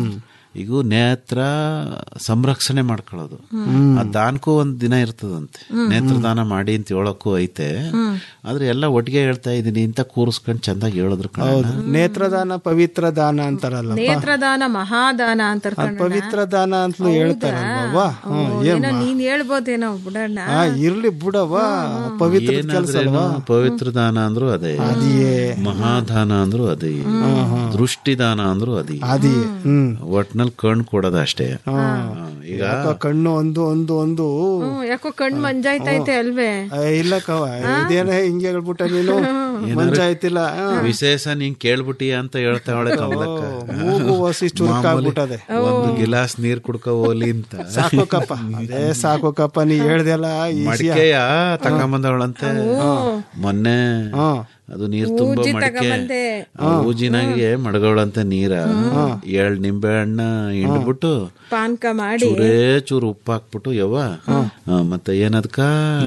ಈಗ ನೇತ್ರ ಸಂರಕ್ಷಣೆ ಮಾಡ್ಕೊಳ್ಳೋದು ಆ ದಾನಕ್ಕೂ ಒಂದ್ ದಿನ ಇರ್ತದಂತೆ ನೇತ್ರದಾನ ಮಾಡಿ ಅಂತ ಹೇಳಕ್ಕೂ ಐತೆ ಆದ್ರೆ ಎಲ್ಲ ಒಟ್ಟಿಗೆ ಹೇಳ್ತಾ ಇದೀನಿ ಅಂತ ಕೂರಿಸ್ಕೊಂಡ್ ಚಂದಾಗಿ ಹೇಳಿದ್ರು ಕಣಣ್ಣ. ಹೌದು ನೇತ್ರದಾನ ಪವಿತ್ರ ದಾನ ಅಂತಾರಲ್ಲ ನೇತ್ರದಾನ ಮಹಾದಾನ ಅಂತಾರ ಅದ್ ಪವಿತ್ರ ದಾನ ಅಂತಲೂ ಹೇಳ್ತಾರಲ್ವಾ ಹ್ಮ್ ಏನ್ ಏನೋ ನೀನ್ ಹೇಳ್ಬೋದೇನೋ ಬಿಡಣ್ಣ ಆ ಇರ್ಲಿ ಬಿಡವ್ವ ಪವಿತ್ರ ಕೆಲಸ ಏನಾದ್ರೇನು ಅಲ್ವಾ ಪವಿತ್ರ ದಾನ ಅಂದ್ರು ಅದೇ ಅದಿಯೇ ಮಹಾದಾನ ಅಂದ್ರು ಅದೇ ದೃಷ್ಟಿ ದಾನ ಅಂದ್ರು ಅದೇ ಅದಿಯೇ ಹ್ಮ್ ಒಟ್ನಲ್ಲಿ ಕಣ್ ಕೊಡೋದು ಅಷ್ಟೇ ಹಾ, ಈಗ ಯಾಕೋ ಕಣ್ಣು ಒಂದು ಒಂದು ಒಂದು ಹ್ಮ್, ಯಾಕೋ ಕಣ್ ಮಂಜಾಯ್ತೈತೆ ಅಲ್ವೇ ಆ, ಇಲ್ಲ ಕವ ಇದೇನ ಹಿಂಗೆ ಹೇಳ್ಬಿಟ್ಟ ನೀನು ಮಂಜಾಯ್ತಿಲ್ಲ ಆ, ವಿಶೇಷ ನೀನ್ ಕೇಳ್ಬಿಟ್ಟಿಯ ಅಂತ ಹೇಳ್ತಾವಳೆ ಕಮಲಕ್ಕ ಮೂಗು ಹೊಸಿ ಚುರುಕಾಗ್ಬಿಟ್ಟದೆ ಒಂದು ಗಿಲಾಸ್ ನೀರ್ ಕುಡ್ಕೋ ಹೋಲಿ ಅಂತ ಸಾಕೋಕಪ್ಪ ಅದೇ ಸಾಕೋಕಪ್ಪ ನೀ ಹೇಳ್ದೆಲ್ಲ ಈಸಿಯ ಮಡಿಕೆಯ ತಗೊಂಬಂದವಳಂತೆ ಮೊನ್ನೆ ಅದು ನೀರ್ ತುಂಬ ಊಜಿ ಮಡಿಕೆ ತಗೊಂಬಂದೆ. ಆ ಊಜಿನಾಗೆ ಮಡಗೋಳಂತೆ ನೀರ ಏಳ್ ನಿಂಬೆ ಹಣ್ಣ ಹಿಂಡ್ಬಿಟ್ಟು ಪಾನ್ಕ ಮಾಡಿ ಚೂರೇ ಚೂರು ಉಪ್ಪು ಹಾಕ್ಬಿಟ್ಟು ಯವ್ವ ಆ, ಮತ್ತೆ ಏನದ್ಕ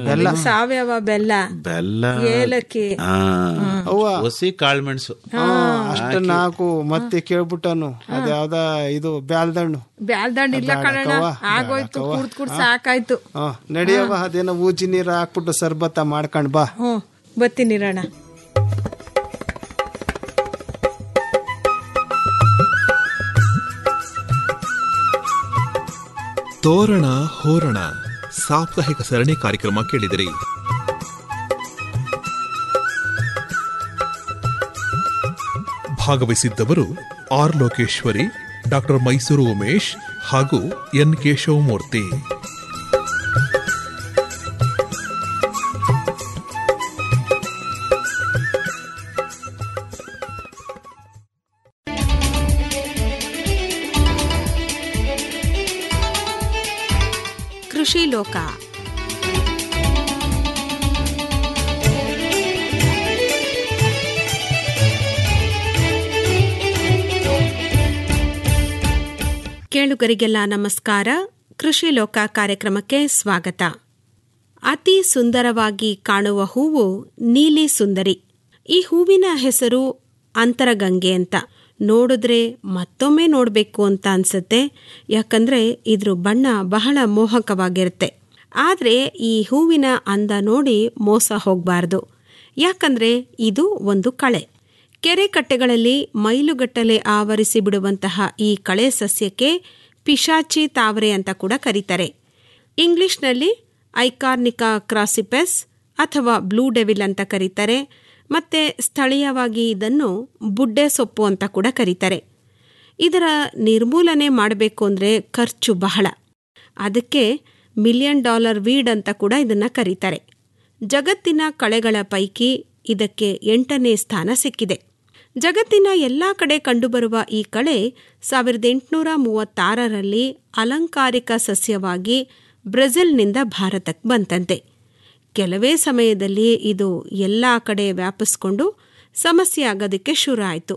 ಸಾವಯವ ಬೆಲ್ಲ ಬೆಲ್ಲ ಏಲಕ್ಕಿ ಆ ಹಸಿ ಕಾಳ್ಮೆಣಸು ಅಷ್ಟ ನಾಲ್ಕು ಮತ್ತೆ ಕೇಳ್ಬಿಟ್ಟನು ಅದ್ಯಾವ್ದ ಇದು ಬ್ಯಾಲ್ದಣ್ಣು ಬ್ಯಾಲ್ದಂಡ್ ಇಲ್ಲ ಕಣಣ್ಣ ಬೇಡಕ್ಕವ್ವ, ಆಗೋಯ್ತು ಬೇಡಕ್ಕವ್ವ. ಕುಡ್ದ್ ಕುಡ್ದ್ ಸಾಕಾಯ್ತು ಹ ನಡಿಯವ್ವ ಅದೇನೋ ಊಜಿ ನೀರು ಹಾಕ್ಬಿಟ್ಟು ಸರ್ಬತ್ತ ಮಾಡ್ಕೊಂಡ್ ಬಾ ಹ್ಮ್ ಬತ್ತೀನಿರಣ್ಣ ತೋರಣ ಹೋರಣ ಸಾಪ್ತಾಹಿಕ ಸರಣಿ ಕಾರ್ಯಕ್ರಮ ಕೇಳಿದಿರಿ ಭಾಗವಹಿಸಿದ್ದವರು ಆರ್ ಲೋಕೇಶ್ವರಿ ಡಾಕ್ಟರ್ ಮೈಸೂರು ಉಮೇಶ್ ಹಾಗೂ ಎನ್ ಕೇಶವಮೂರ್ತಿ ಲೋಕ ಕೇಳುಗರಿಗೆಲ್ಲ ನಮಸ್ಕಾರ ಕೃಷಿ ಲೋಕ ಕಾರ್ಯಕ್ರಮಕ್ಕೆ ಸ್ವಾಗತ ಅತಿ ಸುಂದರವಾಗಿ ಕಾಣುವ ಹೂವು ನೀಲಿ ಸುಂದರಿ ಈ ಹೂವಿನ ಹೆಸರು ಅಂತರಗಂಗೆ ಅಂತ ನೋಡಿದ್ರೆ ಮತ್ತೊಮ್ಮೆ ನೋಡಬೇಕು ಅಂತ ಅನ್ಸುತ್ತೆ ಯಾಕಂದ್ರೆ ಇದ್ರ ಬಣ್ಣ ಬಹಳ ಮೋಹಕವಾಗಿರುತ್ತೆ ಆದರೆ ಈ ಹೂವಿನ ಅಂದ ನೋಡಿ ಮೋಸ ಹೋಗಬಾರ್ದು ಯಾಕಂದ್ರೆ ಇದು ಒಂದು ಕಳೆ ಕೆರೆ ಕಟ್ಟೆಗಳಲ್ಲಿ ಮೈಲುಗಟ್ಟಲೆ ಆವರಿಸಿ ಬಿಡುವಂತಹ ಈ ಕಳೆ ಸಸ್ಯಕ್ಕೆ ಪಿಶಾಚಿ ತಾವರೆ ಅಂತ ಕೂಡ ಕರೀತಾರೆ ಇಂಗ್ಲಿಷ್ನಲ್ಲಿ ಐಕಾರ್ನಿಕಾ ಕ್ರಾಸಿಪೆಸ್ ಅಥವಾ ಬ್ಲೂ ಡೆವಿಲ್ ಅಂತ ಕರೀತಾರೆ ಮತ್ತೆ ಸ್ಥಳೀಯವಾಗಿ ಇದನ್ನು ಬುಡ್ಡೆ ಸೊಪ್ಪು ಅಂತ ಕೂಡ ಕರೀತಾರೆ ಇದರ ನಿರ್ಮೂಲನೆ ಮಾಡಬೇಕು ಅಂದರೆ ಖರ್ಚು ಬಹಳ ಅದಕ್ಕೆ ಮಿಲಿಯನ್ ಡಾಲರ್ ವೀಡ್ ಅಂತ ಕೂಡ ಇದನ್ನ ಕರೀತಾರೆ ಜಗತ್ತಿನ ಕಳೆಗಳ ಪೈಕಿ ಇದಕ್ಕೆ ಎಂಟನೇ ಸ್ಥಾನ ಸಿಕ್ಕಿದೆ ಜಗತ್ತಿನ ಎಲ್ಲ ಕಡೆ ಕಂಡುಬರುವ ಈ ಕಳೆ ಸಾವಿರದ ಎಂಟುನೂರ ಮೂವತ್ತಾರರಲ್ಲಿ ಅಲಂಕಾರಿಕ ಸಸ್ಯವಾಗಿ ಬ್ರೆಜಿಲ್ನಿಂದ ಭಾರತಕ್ಕೆ ಬಂತಂತೆ ಕೆಲವೇ ಸಮಯದಲ್ಲಿ ಇದು ಎಲ್ಲ ಕಡೆ ವ್ಯಾಪಿಸ್ಕೊಂಡು ಸಮಸ್ಯೆ ಆಗೋದಕ್ಕೆ ಶುರು ಆಯಿತು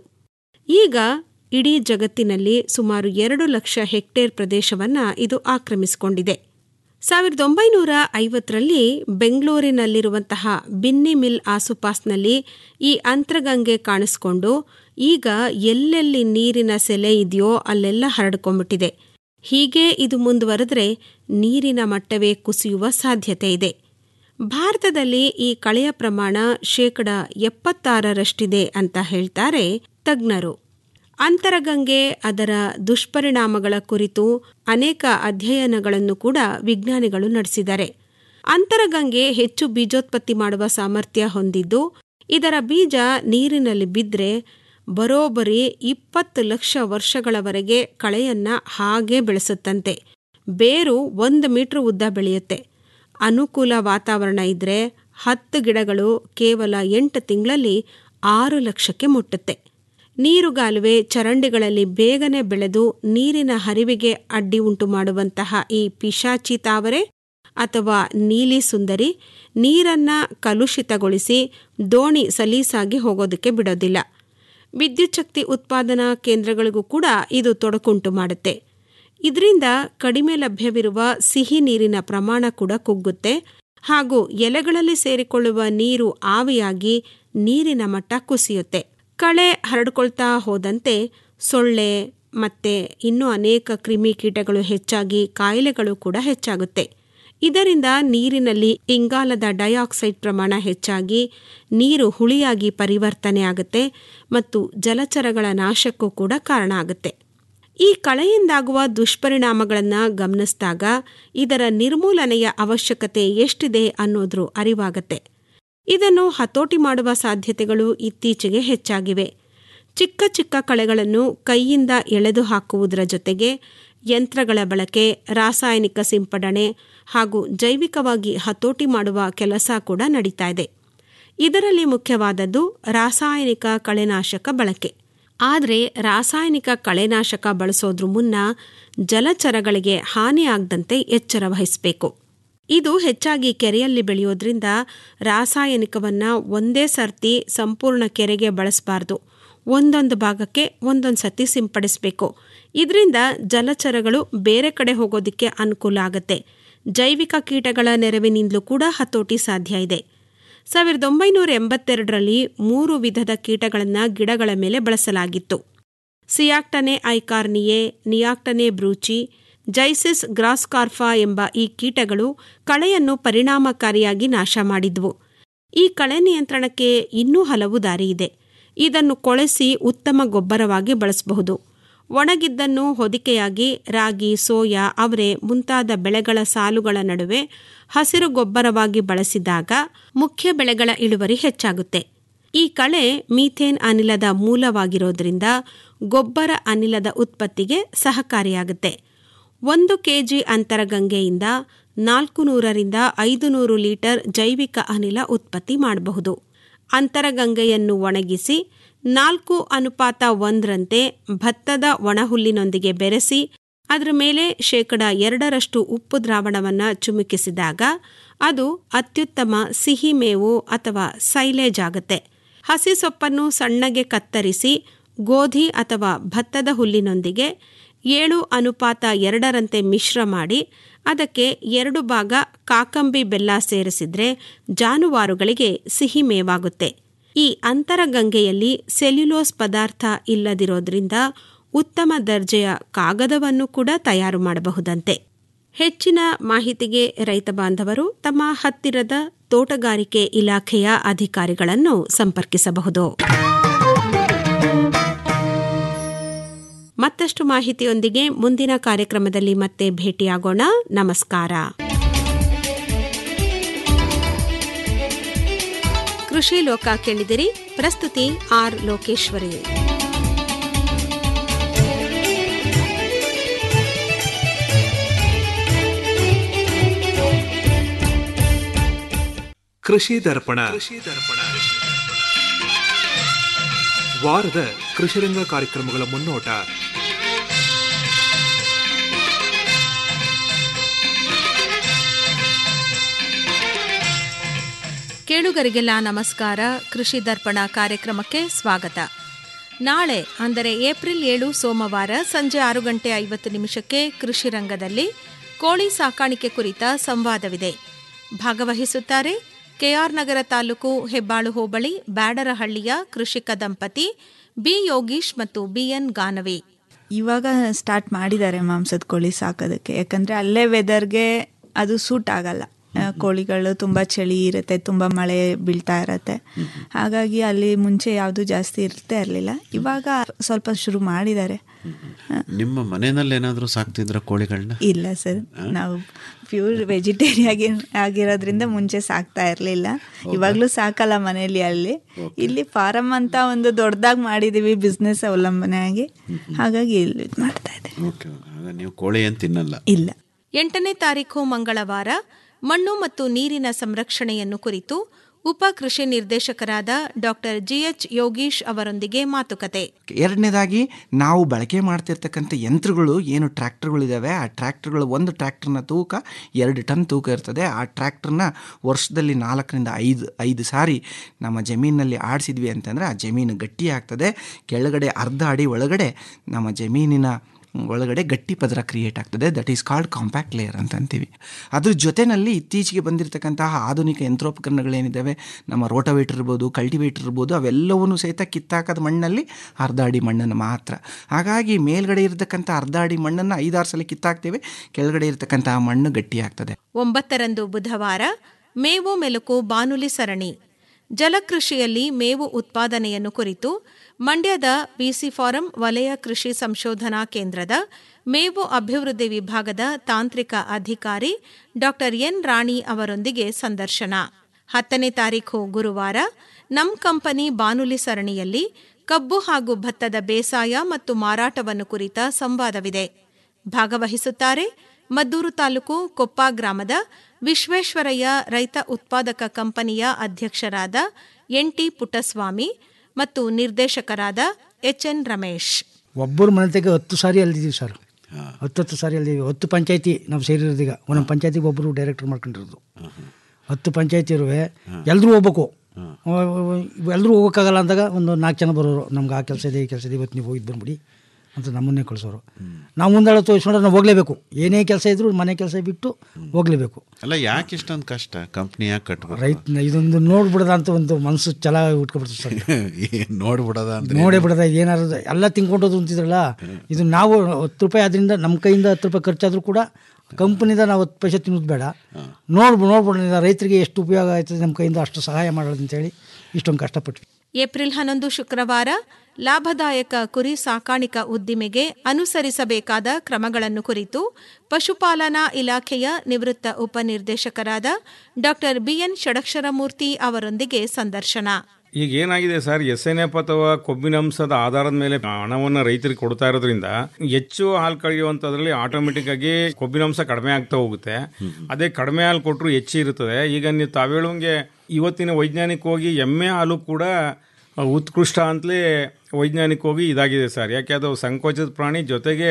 ಈಗ ಇಡೀ ಜಗತ್ತಿನಲ್ಲಿ ಸುಮಾರು ಎರಡು ಲಕ್ಷ ಹೆಕ್ಟೇರ್ ಪ್ರದೇಶವನ್ನು ಇದು ಆಕ್ರಮಿಸಿಕೊಂಡಿದೆ ಸಾವಿರದ ಒಂಬೈನೂರ ಐವತ್ತರಲ್ಲಿ ಬೆಂಗಳೂರಿನಲ್ಲಿರುವಂತಹ ಬಿನ್ನಿ ಮಿಲ್ ಆಸುಪಾಸ್ನಲ್ಲಿ ಈ ಅಂತರಗಂಗೆ ಕಾಣಿಸ್ಕೊಂಡು ಈಗ ಎಲ್ಲೆಲ್ಲಿ ನೀರಿನ ಸೆಲೆ ಇದೆಯೋ ಅಲ್ಲೆಲ್ಲ ಹರಡ್ಕೊಂಡ್ಬಿಟ್ಟಿದೆ ಹೀಗೆ ಇದು ಮುಂದುವರೆದ್ರೆ ನೀರಿನ ಮಟ್ಟವೇ ಕುಸಿಯುವ ಸಾಧ್ಯತೆ ಇದೆ ಭಾರತದಲ್ಲಿ ಈ ಕಳೆಯ ಪ್ರಮಾಣ ಶೇಕಡ ಎಪ್ಪತ್ತಾರರಷ್ಟಿದೆ ಅಂತ ಹೇಳ್ತಾರೆ ತಜ್ಞರು ಅಂತರಗಂಗೆ ಅದರ ದುಷ್ಪರಿಣಾಮಗಳ ಕುರಿತು ಅನೇಕ ಅಧ್ಯಯನಗಳನ್ನು ಕೂಡ ವಿಜ್ಞಾನಿಗಳು ನಡೆಸಿದ್ದಾರೆ ಅಂತರಗಂಗೆ ಹೆಚ್ಚು ಬೀಜೋತ್ಪತ್ತಿ ಮಾಡುವ ಸಾಮರ್ಥ್ಯ ಹೊಂದಿದ್ದು ಇದರ ಬೀಜ ನೀರಿನಲ್ಲಿ ಬಿದ್ದರೆ ಬರೋಬ್ಬರಿ ಇಪ್ಪತ್ತು ಲಕ್ಷ ವರ್ಷಗಳವರೆಗೆ ಕಳೆಯನ್ನ ಹಾಗೆ ಬೆಳೆಸುತ್ತಂತೆ ಬೇರು ಒಂದು ಮೀಟರ್ ಉದ್ದ ಬೆಳೆಯುತ್ತೆ ಅನುಕೂಲ ವಾತಾವರಣ ಇದ್ರೆ ಹತ್ತು ಗಿಡಗಳು ಕೇವಲ ಎಂಟು ತಿಂಗಳಲ್ಲಿ ಆರು ಲಕ್ಷಕ್ಕೆ ಮುಟ್ಟುತ್ತೆ ನೀರುಗಾಲುವೆ ಚರಂಡಿಗಳಲ್ಲಿ ಬೇಗನೆ ಬೆಳೆದು ನೀರಿನ ಹರಿವಿಗೆ ಅಡ್ಡಿ ಉಂಟು ಮಾಡುವಂತಹ ಈ ಪಿಶಾಚಿ ತಾವರೆ ಅಥವಾ ನೀಲಿ ಸುಂದರಿ ನೀರನ್ನ ಕಲುಷಿತಗೊಳಿಸಿ ದೋಣಿ ಸಲೀಸಾಗಿ ಹೋಗೋದಕ್ಕೆ ಬಿಡೋದಿಲ್ಲ ವಿದ್ಯುತ್ ಶಕ್ತಿ ಉತ್ಪಾದನಾ ಕೇಂದ್ರಗಳಿಗೂ ಕೂಡ ಇದು ತೊಡಕುಂಟು ಮಾಡುತ್ತೆ ಇದರಿಂದ ಕಡಿಮೆ ಲಭ್ಯವಿರುವ ಸಿಹಿ ನೀರಿನ ಪ್ರಮಾಣ ಕೂಡ ಕುಗ್ಗುತ್ತೆ ಹಾಗೂ ಎಲೆಗಳಲ್ಲಿ ಸೇರಿಕೊಳ್ಳುವ ನೀರು ಆವಿಯಾಗಿ ನೀರಿನ ಮಟ್ಟ ಕುಸಿಯುತ್ತೆ ಕಳೆ ಹರಡ್ಕೊಳ್ತಾ ಹೋದಂತೆ ಸೊಳ್ಳೆ ಮತ್ತೆ ಇನ್ನೂ ಅನೇಕ ಕ್ರಿಮಿ ಕೀಟಗಳು ಹೆಚ್ಚಾಗಿ ಕಾಯಿಲೆಗಳು ಕೂಡ ಹೆಚ್ಚಾಗುತ್ತೆ ಇದರಿಂದ ನೀರಿನಲ್ಲಿ ಇಂಗಾಲದ ಡೈಆಕ್ಸೈಡ್ ಪ್ರಮಾಣ ಹೆಚ್ಚಾಗಿ ನೀರು ಹುಳಿಯಾಗಿ ಪರಿವರ್ತನೆ ಆಗುತ್ತೆ ಮತ್ತು ಜಲಚರಗಳ ನಾಶಕ್ಕೂ ಕೂಡ ಕಾರಣ ಆಗುತ್ತೆ ಈ ಕಳೆಯಿಂದಾಗುವ ದುಷ್ಪರಿಣಾಮಗಳನ್ನು ಗಮನಿಸಿದಾಗ ಇದರ ನಿರ್ಮೂಲನೆಯ ಅವಶ್ಯಕತೆ ಎಷ್ಟಿದೆ ಅನ್ನೋದ್ರ ಅರಿವಾಗತ್ತೆ ಇದನ್ನು ಹತೋಟಿ ಮಾಡುವ ಸಾಧ್ಯತೆಗಳು ಇತ್ತೀಚೆಗೆ ಹೆಚ್ಚಾಗಿವೆ ಚಿಕ್ಕ ಚಿಕ್ಕ ಕಳೆಗಳನ್ನು ಕೈಯಿಂದ ಎಳೆದು ಹಾಕುವುದರ ಜೊತೆಗೆ ಯಂತ್ರಗಳ ಬಳಕೆ ರಾಸಾಯನಿಕ ಸಿಂಪಡಣೆ ಹಾಗೂ ಜೈವಿಕವಾಗಿ ಹತೋಟಿ ಮಾಡುವ ಕೆಲಸ ಕೂಡ ನಡೀತಾ ಇದೆ ಇದರಲ್ಲಿ ಮುಖ್ಯವಾದದ್ದು ರಾಸಾಯನಿಕ ಕಳೆನಾಶಕ ಬಳಕೆ ಆದರೆ ರಾಸಾಯನಿಕ ಕಳೆನಾಶಕ ಬಳಸೋದ್ರ ಮುನ್ನ ಜಲಚರಗಳಿಗೆ ಹಾನಿಯಾಗದಂತೆ ಎಚ್ಚರ ವಹಿಸಬೇಕು ಇದು ಹೆಚ್ಚಾಗಿ ಕೆರೆಯಲ್ಲಿ ಬೆಳೆಯೋದ್ರಿಂದ ರಾಸಾಯನಿಕವನ್ನ ಒಂದೇ ಸರ್ತಿ ಸಂಪೂರ್ಣ ಕೆರೆಗೆ ಬಳಸಬಾರ್ದು ಒಂದೊಂದು ಭಾಗಕ್ಕೆ ಒಂದೊಂದು ಸತಿ ಸಿಂಪಡಿಸಬೇಕು ಇದರಿಂದ ಜಲಚರಗಳು ಬೇರೆ ಕಡೆ ಹೋಗೋದಕ್ಕೆ ಅನುಕೂಲ ಆಗುತ್ತೆ ಜೈವಿಕ ಕೀಟಗಳ ನೆರವಿನಿಂದಲೂ ಕೂಡ ಹತೋಟಿ ಸಾಧ್ಯ ಇದೆ ಸಾವಿರದ ಒಂಬೈನೂರ ಎಂಬತ್ತೆರಡರಲ್ಲಿ ಮೂರು ವಿಧದ ಕೀಟಗಳನ್ನು ಗಿಡಗಳ ಮೇಲೆ ಬಳಸಲಾಗಿತ್ತು ಸಿಯಾಕ್ಟನೆ ಐಕಾರ್ನಿಯೆ ನಿಯಾಕ್ಟನೆ ಬ್ರೂಚಿ ಜೈಸಿಸ್ ಗ್ರಾಸ್ಕಾರ್ಫಾ ಎಂಬ ಈ ಕೀಟಗಳು ಕಳೆಯನ್ನು ಪರಿಣಾಮಕಾರಿಯಾಗಿ ನಾಶ ಮಾಡಿದ್ವು ಈ ಕಳೆ ನಿಯಂತ್ರಣಕ್ಕೆ ಇನ್ನೂ ಹಲವು ದಾರಿ ಇದೆ ಇದನ್ನು ಕೊಳೆಸಿ ಉತ್ತಮ ಗೊಬ್ಬರವಾಗಿ ಬಳಸಬಹುದು ಒಣಗಿದ್ದನ್ನು ಹೊದಿಕೆಯಾಗಿ ರಾಗಿ ಸೋಯಾ ಅವರೆ ಮುಂತಾದ ಬೆಳೆಗಳ ಸಾಲುಗಳ ನಡುವೆ ಹಸಿರು ಗೊಬ್ಬರವಾಗಿ ಬಳಸಿದಾಗ ಮುಖ್ಯ ಬೆಳೆಗಳ ಇಳುವರಿ ಹೆಚ್ಚಾಗುತ್ತೆ ಈ ಕಳೆ ಮೀಥೇನ್ ಅನಿಲದ ಮೂಲವಾಗಿರೋದ್ರಿಂದ ಗೊಬ್ಬರ ಅನಿಲದ ಉತ್ಪತ್ತಿಗೆ ಸಹಕಾರಿಯಾಗುತ್ತೆ ಒಂದು ಕೆಜಿ ಅಂತರಗಂಗೆಯಿಂದ ನಾಲ್ಕು ನೂರರಿಂದ ಐದು ನೂರು ಲೀಟರ್ ಜೈವಿಕ ಅನಿಲ ಉತ್ಪತ್ತಿ ಮಾಡಬಹುದು ಅಂತರಗಂಗೆಯನ್ನು ಒಣಗಿಸಿ ನಾಲ್ಕು ಅನುಪಾತ ಒಂದರಂತೆ ಭತ್ತದ ಒಣಹುಲ್ಲಿನೊಂದಿಗೆ ಬೆರೆಸಿ ಅದರ ಮೇಲೆ ಶೇಕಡ ಎರಡರಷ್ಟು ಉಪ್ಪು ದ್ರಾವಣವನ್ನು ಚುಮುಕಿಸಿದಾಗ ಅದು ಅತ್ಯುತ್ತಮ ಸಿಹಿ ಮೇವು ಅಥವಾ ಸೈಲೇಜ್ ಆಗುತ್ತೆ ಹಸಿ ಸೊಪ್ಪನ್ನು ಸಣ್ಣಗೆ ಕತ್ತರಿಸಿ ಗೋಧಿ ಅಥವಾ ಭತ್ತದ ಹುಲ್ಲಿನೊಂದಿಗೆ ಏಳು ಅನುಪಾತ ಎರಡರಂತೆ ಮಿಶ್ರ ಮಾಡಿ ಅದಕ್ಕೆ ಎರಡು ಭಾಗ ಕಾಕಂಬಿ ಬೆಲ್ಲ ಸೇರಿಸಿದ್ರೆ ಜಾನುವಾರುಗಳಿಗೆ ಸಿಹಿ ಮೇವಾಗುತ್ತೆ ಈ ಅಂತರಗಂಗೆಯಲ್ಲಿ ಸೆಲ್ಯುಲೋಸ್ ಪದಾರ್ಥ ಇಲ್ಲದಿರೋದ್ರಿಂದ ಉತ್ತಮ ದರ್ಜೆಯ ಕಾಗದವನ್ನು ಕೂಡ ತಯಾರು ಮಾಡಬಹುದಂತೆ ಹೆಚ್ಚಿನ ಮಾಹಿತಿಗೆ ರೈತ ಬಾಂಧವರು ತಮ್ಮ ಹತ್ತಿರದ ತೋಟಗಾರಿಕೆ ಇಲಾಖೆಯ ಅಧಿಕಾರಿಗಳನ್ನು ಸಂಪರ್ಕಿಸಬಹುದು ಮತ್ತಷ್ಟು ಮಾಹಿತಿಯೊಂದಿಗೆ ಮುಂದಿನ ಕಾರ್ಯಕ್ರಮದಲ್ಲಿ ಮತ್ತೆ ಭೇಟಿಯಾಗೋಣ ನಮಸ್ಕಾರ ಕೃಷಿ ಲೋಕ ಕೇಳಿದಿರಿ ಪ್ರಸ್ತುತಿ ಆರ್ ಲೋಕೇಶ್ವರಿ ಕೃಷಿ ದರ್ಪಣ ವಾರದ ಕೃಷಿರಂಗ ಕಾರ್ಯಕ್ರಮಗಳ ಮುನ್ನೋಟ ಕೇಳುಗರಿಗೆಲ್ಲ ನಮಸ್ಕಾರ ಕೃಷಿ ದರ್ಪಣ ಕಾರ್ಯಕ್ರಮಕ್ಕೆ ಸ್ವಾಗತ ನಾಳೆ ಅಂದರೆ ಏಪ್ರಿಲ್ ಏಳು ಸೋಮವಾರ ಸಂಜೆ ಆರು ಗಂಟೆ ಐವತ್ತು ನಿಮಿಷಕ್ಕೆ ಕೃಷಿ ರಂಗದಲ್ಲಿ ಕೋಳಿ ಸಾಕಾಣಿಕೆ ಕುರಿತ ಸಂವಾದವಿದೆ ಭಾಗವಹಿಸುತ್ತಾರೆ ಕೆಆರ್ ನಗರ ತಾಲೂಕು ಹೆಬ್ಬಾಳು ಹೋಬಳಿ ಬ್ಯಾಡರಹಳ್ಳಿಯ ಕೃಷಿಕ ದಂಪತಿ ಬಿ ಯೋಗೀಶ್ ಮತ್ತು ಬಿಎನ್ ಗಾನವಿ ಇವಾಗ ಸ್ಟಾರ್ಟ್ ಮಾಡಿದ್ದಾರೆ ಮಾಂಸದ ಕೋಳಿ ಸಾಕೋದಕ್ಕೆ ಯಾಕಂದ್ರೆ ಅಲ್ಲೇ ವೆದರ್ಗೆ ಅದು ಸೂಟ್ ಆಗಲ್ಲ ಆ, ಕೋಳಿಗಳು ತುಂಬ ಚಳಿ ಇರುತ್ತೆ ತುಂಬ ಮಳೆ ಬೀಳ್ತಾ ಇರತ್ತೆ ಹಾಗಾಗಿ ಅಲ್ಲಿ ಮುಂಚೆ ಯಾವುದು ಜಾಸ್ತಿ ಇರ್ತಾ ಇರಲಿಲ್ಲ ಇವಾಗ ಸ್ವಲ್ಪ ಶುರು ಮಾಡಿದ್ದಾರೆ ನಿಮ್ಮ ಮನೆಯಲ್ಲಿ ಏನಾದರೂ ಸಾಕ್ತಿದ್ರ ಕೋಳಿಗಳನ್ನ ಇಲ್ಲ ಸರ್ ನಾವು ಪ್ಯೂರ್ ವೆಜಿಟೇರಿಯನ್ ಆಗಿರೋದ್ರಿಂದ ಮುಂಚೆ ಸಾಕ್ತಾ ಇರಲಿಲ್ಲ ಇವಾಗಲೂ ಸಾಕಲ್ಲ ಮನೆಯಲ್ಲಿ ಅಲ್ಲಿ ಇಲ್ಲಿ ಫಾರಮ್ ಅಂತ ಒಂದು ದೊಡ್ಡದಾಗಿ ಮಾಡಿದೀವಿ ಬಿಸ್ನೆಸ್ ಅವಲಂಬನೆಯಾಗಿ ಹಾಗಾಗಿ ಇಲ್ಲಿ ಇದ್ ಮಾಡ್ತಾ ಇದೆ ಓಕೆ ಆಗ ನೀವು ಕೋಳಿ ಏನು ತಿನ್ನಲ್ಲ ಇಲ್ಲ ಎಂಟನೇ ತಾರೀಖು ಮಂಗಳವಾರ ಮಣ್ಣು ಮತ್ತು ನೀರಿನ ಸಂರಕ್ಷಣೆಯನ್ನು ಕುರಿತು ಉಪ ಕೃಷಿ ನಿರ್ದೇಶಕರಾದ ಡಾಕ್ಟರ್ ಜಿಎಚ್ ಯೋಗೀಶ್ ಅವರೊಂದಿಗೆ ಮಾತುಕತೆ ಎರಡನೇದಾಗಿ ನಾವು ಬಳಕೆ ಮಾಡ್ತಿರ್ತಕ್ಕಂಥ ಯಂತ್ರಗಳು ಏನು ಟ್ರ್ಯಾಕ್ಟರ್ಗಳಿದ್ದಾವೆ ಆ ಟ್ರ್ಯಾಕ್ಟರ್ಗಳು ಒಂದು ಟ್ರ್ಯಾಕ್ಟರ್ನ ತೂಕ ಎರಡು ಟನ್ ತೂಕ ಇರ್ತದೆ ಆ ಟ್ರ್ಯಾಕ್ಟರ್ನ ವರ್ಷದಲ್ಲಿ ನಾಲ್ಕರಿಂದ ಐದು ಐದು ಸಾರಿ ನಮ್ಮ ಜಮೀನಲ್ಲಿ ಆಡಿಸಿದ್ವಿ ಅಂತಂದರೆ ಆ ಜಮೀನು ಗಟ್ಟಿ ಆಗ್ತದೆ ಕೆಳಗಡೆ ಅರ್ಧ ಅಡಿ ಒಳಗಡೆ ನಮ್ಮ ಜಮೀನಿನ ಒಳಗಡೆ ಗಟ್ಟಿ ಪದರ ಕ್ರಿಯೇಟ್ ಆಗ್ತದೆ that is called compact layer ಅಂತ ಅಂತೀವಿ ಅದ್ರ ಜೊತೆಯಲ್ಲಿ ಇತ್ತೀಚೆಗೆ ಬಂದಿರತಕ್ಕಂತಹ ಆಧುನಿಕ ಯಂತ್ರೋಪಕರಣಗಳೇನಿದ್ದಾವೆ ನಮ್ಮ ರೋಟವೇಟರ್ ಇರ್ಬೋದು ಕಲ್ಟಿವೇಟರ್ ಇರ್ಬೋದು ಅವೆಲ್ಲವನ್ನೂ ಸಹಿತ ಕಿತ್ತಾಕದ ಮಣ್ಣಲ್ಲಿ ಅರ್ಧ ಅಡಿ ಮಣ್ಣನ್ನು ಮಾತ್ರ ಹಾಗಾಗಿ ಮೇಲ್ಗಡೆ ಇರತಕ್ಕಂಥ ಅರ್ಧ ಅಡಿ ಮಣ್ಣನ್ನು ಐದಾರು ಸಲ ಕಿತ್ತಾಕ್ತೇವೆ ಕೆಳಗಡೆ ಇರತಕ್ಕಂತಹ ಮಣ್ಣು ಗಟ್ಟಿ ಆಗ್ತದೆ ಒಂಬತ್ತರಂದು ಬುಧವಾರ ಮೇವು ಮೆಲುಕು ಬಾನುಲಿ ಸರಣಿ ಜಲಕೃಷಿಯಲ್ಲಿ ಮೇವು ಉತ್ಪಾದನೆಯನ್ನು ಕುರಿತು ಮಂಡ್ಯದ ಬಿಸಿ ಫಾರಂ ವಲಯ ಕೃಷಿ ಸಂಶೋಧನಾ ಕೇಂದ್ರದ ಮೇವು ಅಭಿವೃದ್ಧಿ ವಿಭಾಗದ ತಾಂತ್ರಿಕ ಅಧಿಕಾರಿ ಡಾಕ್ಟರ್ ಎನ್ ರಾಣಿ ಅವರೊಂದಿಗೆ ಸಂದರ್ಶನ ಹತ್ತನೇ ತಾರೀಖು ಗುರುವಾರ ನಮ್ ಕಂಪನಿ ಬಾನುಲಿ ಸರಣಿಯಲ್ಲಿ ಕಬ್ಬು ಹಾಗೂ ಭತ್ತದ ಬೇಸಾಯ ಮತ್ತು ಮಾರಾಟವನ್ನು ಕುರಿತ ಸಂವಾದವಿದೆ ಭಾಗವಹಿಸುತ್ತಾರೆ ಮದ್ದೂರು ತಾಲೂಕು ಕೊಪ್ಪ ಗ್ರಾಮದ ವಿಶ್ವೇಶ್ವರಯ್ಯ ರೈತ ಉತ್ಪಾದಕ ಕಂಪನಿಯ ಅಧ್ಯಕ್ಷರಾದ ಎನ್ಟಿ ಪುಟ್ಟಸ್ವಾಮಿ ಮತ್ತು ನಿರ್ದೇಶಕರಾದ ಎಚ್ಎನ್ ರಮೇಶ್ ಒಬ್ಬರು ಮನೆತೆಗೆ ಹತ್ತು ಸಾರಿ ಅಲ್ದಿದ್ದೀವಿ ಸರ್ ಹತ್ತತ್ತು ಸಾರಿ ಅಲ್ದಿದ್ದೀವಿ ಹತ್ತು ಪಂಚಾಯತಿ ನಾವು ಸೇರಿರೋದೀಗ ಒಂದೊಂದು ಪಂಚಾಯತಿಗೆ ಒಬ್ಬರು ಡೈರೆಕ್ಟರ್ ಮಾಡ್ಕೊಂಡಿರೋದು ಹತ್ತು ಪಂಚಾಯತಿ ಇರುವೆ ಎಲ್ಲರೂ ಹೋಗ್ಬೇಕು ಎಲ್ಲರೂ ಹೋಗೋಕ್ಕಾಗಲ್ಲ ಅಂದಾಗ ಒಂದು ನಾಲ್ಕು ಜನ ಬರೋರು ನಮ್ಗೆ ಆ ಕೆಲಸ ಇದೆ ಈ ಕೆಲಸ ಇದೆ ಇವತ್ತು ನೀವು ಹೋಗಿದ್ದು ಬಂದ್ಬಿಡಿ ಅಂತ ನಮ್ಮನ್ನೇ ಕಳಿಸೋರು ನಾವು ಮುಂದಾಳ ತೋರಿಸ್ಕೊಂಡ್ರೆ ನಾವು ಹೋಗಲೇಬೇಕು ಏನೇ ಕೆಲಸ ಇದ್ರೂ ಮನೆ ಕೆಲಸ ಬಿಟ್ಟು ಹೋಗಲೇಬೇಕು ಅಲ್ಲ ಯಾಕೆ ಇಷ್ಟೊಂದು ಕಷ್ಟ ಕಂಪ್ನಿ ಯಾಕೆ ಕಟ್ಬೇಕು ರೈತ ಇದೊಂದು ನೋಡ್ಬಿಡದ ಅಂತ ಒಂದು ಮನಸ್ಸು ಛಲ ಉಟ್ಕೊಬಿಡ್ತದೆ ಸರ್ ಏನ್ ನೋಡ್ಬಿಡದ ಅಂದ್ರೆ ನೋಡೇ ಬಿಡದ ಏನಾದ್ರು ಎಲ್ಲ ತಿನ್ಕೊಂಡೋದು ಅಂತಿದ್ರಲ್ಲ ಇದು ನಾವು ಹತ್ತು ರೂಪಾಯಿ ಅದರಿಂದ ನಮ್ಮ ಕೈಯಿಂದ ಹತ್ತು ರೂಪಾಯಿ ಖರ್ಚಾದರೂ ಕೂಡ ಕಂಪ್ನಿದ ನಾವು ಹತ್ತು ಪೈಸೆ ತಿನ್ನೋದು ಬೇಡ ನೋಡ್ಬಿಡು ನೋಡ್ಬಿಡೋಣ ರೈತರಿಗೆ ಎಷ್ಟು ಉಪಯೋಗ ಆಯ್ತದೆ ನಮ್ಮ ಕೈಯಿಂದ ಅಷ್ಟು ಸಹಾಯ ಮಾಡೋದು ಅಂತೇಳಿ ಇಷ್ಟೊಂದು ಕಷ್ಟಪಟ್ವಿ ಏಪ್ರಿಲ್ ಹನ್ನೊಂದು ಶುಕ್ರವಾರ ಲಾಭದಾಯಕ ಕುರಿ ಸಾಕಾಣಿಕಾ ಉದ್ದಿಮೆಗೆ ಅನುಸರಿಸಬೇಕಾದ ಕ್ರಮಗಳನ್ನು ಕುರಿತು ಪಶುಪಾಲನಾ ಇಲಾಖೆಯ ನಿವೃತ್ತ ಉಪನಿರ್ದೇಶಕರಾದ ಡಾಕ್ಟರ್ ಬಿಎನ್ ಷಡಕ್ಷರಮೂರ್ತಿ ಅವರೊಂದಿಗೆ ಸಂದರ್ಶನ ಈಗ ಏನಾಗಿದೆ ಸರ್ ಎಸ್ ಎನ್ ಎಫ್ ಅಥವಾ ಕೊಬ್ಬಿನಂಶದ ಆಧಾರದ ಮೇಲೆ ಹಣವನ್ನು ರೈತರಿಗೆ ಕೊಡ್ತಾ ಇರೋದ್ರಿಂದ ಹೆಚ್ಚು ಹಾಲು ಕಳೆಯುವಂಥದ್ರಲ್ಲಿ ಆಟೋಮೆಟಿಕ್ ಆಗಿ ಕೊಬ್ಬಿನಂಶ ಕಡಿಮೆ ಆಗ್ತಾ ಹೋಗುತ್ತೆ ಅದೇ ಕಡಿಮೆ ಹಾಲು ಕೊಟ್ಟರು ಹೆಚ್ಚು ಇರುತ್ತದೆ ಈಗ ನೀವು ತಾವು ಹೇಳುವಂಗೆ ಇವತ್ತಿನ ವೈಜ್ಞಾನಿಕವಾಗಿ ಎಮ್ಮೆ ಹಾಲು ಕೂಡ ಉತ್ಕೃಷ್ಟ ಅಂತಲೇ ವೈಜ್ಞಾನಿಕವಾಗಿ ಇದಾಗಿದೆ ಸರ್ ಯಾಕೆ ಅದು ಸಂಕೋಚದ ಪ್ರಾಣಿ ಜೊತೆಗೆ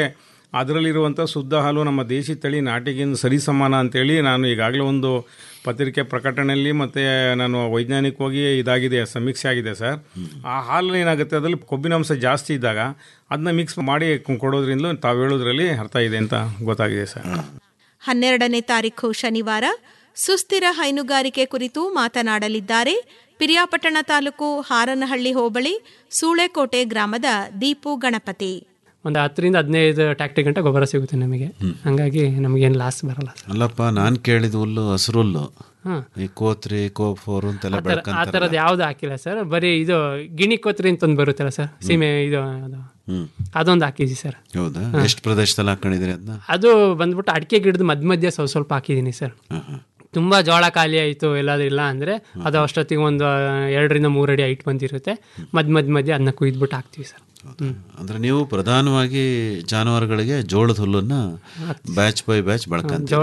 ಅದರಲ್ಲಿರುವಂಥ ಶುದ್ಧ ಹಾಲು ನಮ್ಮ ದೇಶಿ ತಳಿ ನಾಟಿಗಿಂತ ಸರಿ ಸಮಾನ ಅಂತೇಳಿ ನಾನು ಈಗಾಗಲೇ ಒಂದು ಪತ್ರಿಕೆ ಪ್ರಕಟಣೆಯಲ್ಲಿ ಮತ್ತೆ ನಾನು ವೈಜ್ಞಾನಿಕವಾಗಿ ಇದಾಗಿದೆ ಸಮೀಕ್ಷೆ ಆಗಿದೆ ಸರ್ ಆ ಹಾಲು ಏನಾಗುತ್ತೆ ಅದರಲ್ಲಿ ಕೊಬ್ಬಿನಾಂಶ ಜಾಸ್ತಿ ಇದ್ದಾಗ ಅದನ್ನ ಮಿಕ್ಸ್ ಮಾಡಿ ಕೊಡೋದ್ರಿಂದ ತಾವು ಹೇಳೋದ್ರಲ್ಲಿ ಅರ್ಥ ಇದೆ ಅಂತ ಗೊತ್ತಾಗಿದೆ ಸರ್ ಹನ್ನೆರಡನೇ ತಾರೀಖು ಶನಿವಾರ ಸುಸ್ಥಿರ ಹೈನುಗಾರಿಕೆ ಕುರಿತು ಮಾತನಾಡಲಿದ್ದಾರೆ ಪಿರಿಯಾಪಟ್ಟಣ ತಾಲೂಕು ಹಾರನಹಳ್ಳಿ ಹೋಬಳಿ ಸೂಳೆಕೋಟೆ ಗ್ರಾಮದ ದೀಪು ಗಣಪತಿ ಒಂದು ಹತ್ತರಿಂದ ಹದಿನೈದು ಟ್ಯಾಕ್ಟ್ರಿ ಗಂಟೆ ಗೊಬ್ಬರ ಸಿಗುತ್ತೆ ನಮಗೆ ಹಂಗಾಗಿ ನಮಗೇನು ಲಾಸ್ ಬರಲ್ಲ ಅಲ್ಲಪ್ಪ ನಾನು ಕೇಳಿದ ಹುಲ್ಲು ಹಸಿರು ಹುಲ್ಲು ಹಾಂ. ಈ ಕೋತ್ರಿ ಕೋಫೋರ್ ಅಂತೆಲ್ಲ ಆ ಥರ- ಆ ಬೆಳ್ಕೊಂತಾರೆ ಥರದ್ದು ಯಾವುದು ಹಾಕಿಲ್ಲ ಸರ್ ಬರೀ ಇದು ಗಿಣಿ ಕೊತ್ರಿ ಅಂತ ಒಂದು ಬರುತ್ತಲ್ಲ ಸರ್ ಸೀಮೆ ಇದು ಅದು ಹ್ಮ್ ಅದೊಂದು ಹಾಕಿದ್ವಿ ಸರ್ ಹೌದಾ ಹಾ. ಎಷ್ಟು ಪ್ರದೇಶದಲ್ಲಿ ಹಾಕೊಂಡಿದ್ರಿ ಅದನ್ನ ಅದು ಬಂದ್ಬಿಟ್ಟು ಅಡಿಕೆ ಗಿಡದ ಮಧ್ಯ ಮಧ್ಯ ಸ್ವಲ್ಪ ಸ್ವಲ್ಪ ಹಾಕಿದ್ದೀನಿ ಸರ್ ತುಂಬ ಜೋಳ ಖಾಲಿ ಆಯಿತು ಎಲ್ಲಾದ್ರೂ ಇಲ್ಲ ಅಂದರೆ ಅದು ಅಷ್ಟೊತ್ತಿಗೆ ಒಂದು ಎರಡರಿಂದ ಮೂರು ಅಡಿ ಹೈಟ್ ಬಂದಿರುತ್ತೆ ಮಧ್ಯ ಮಧ್ಯ ಮಧ್ಯ ಅದನ್ನ ಕುಯ್ದ್ಬಿಟ್ಟು ಹಾಕ್ತೀವಿ ಸರ್ ಹ್ಮ್. ಅಂದ್ರೆ ನೀವು ಪ್ರಧಾನವಾಗಿ ಜಾನುವಾರುಗಳಿಗೆ ಜೋಳದ ಹುಲ್ಲನ್ನ ಬ್ಯಾಚ್ ಬೈ ಬ್ಯಾಚ್ ಜೋಳ ಬೆಳ್ಕೊಂತೀರಿ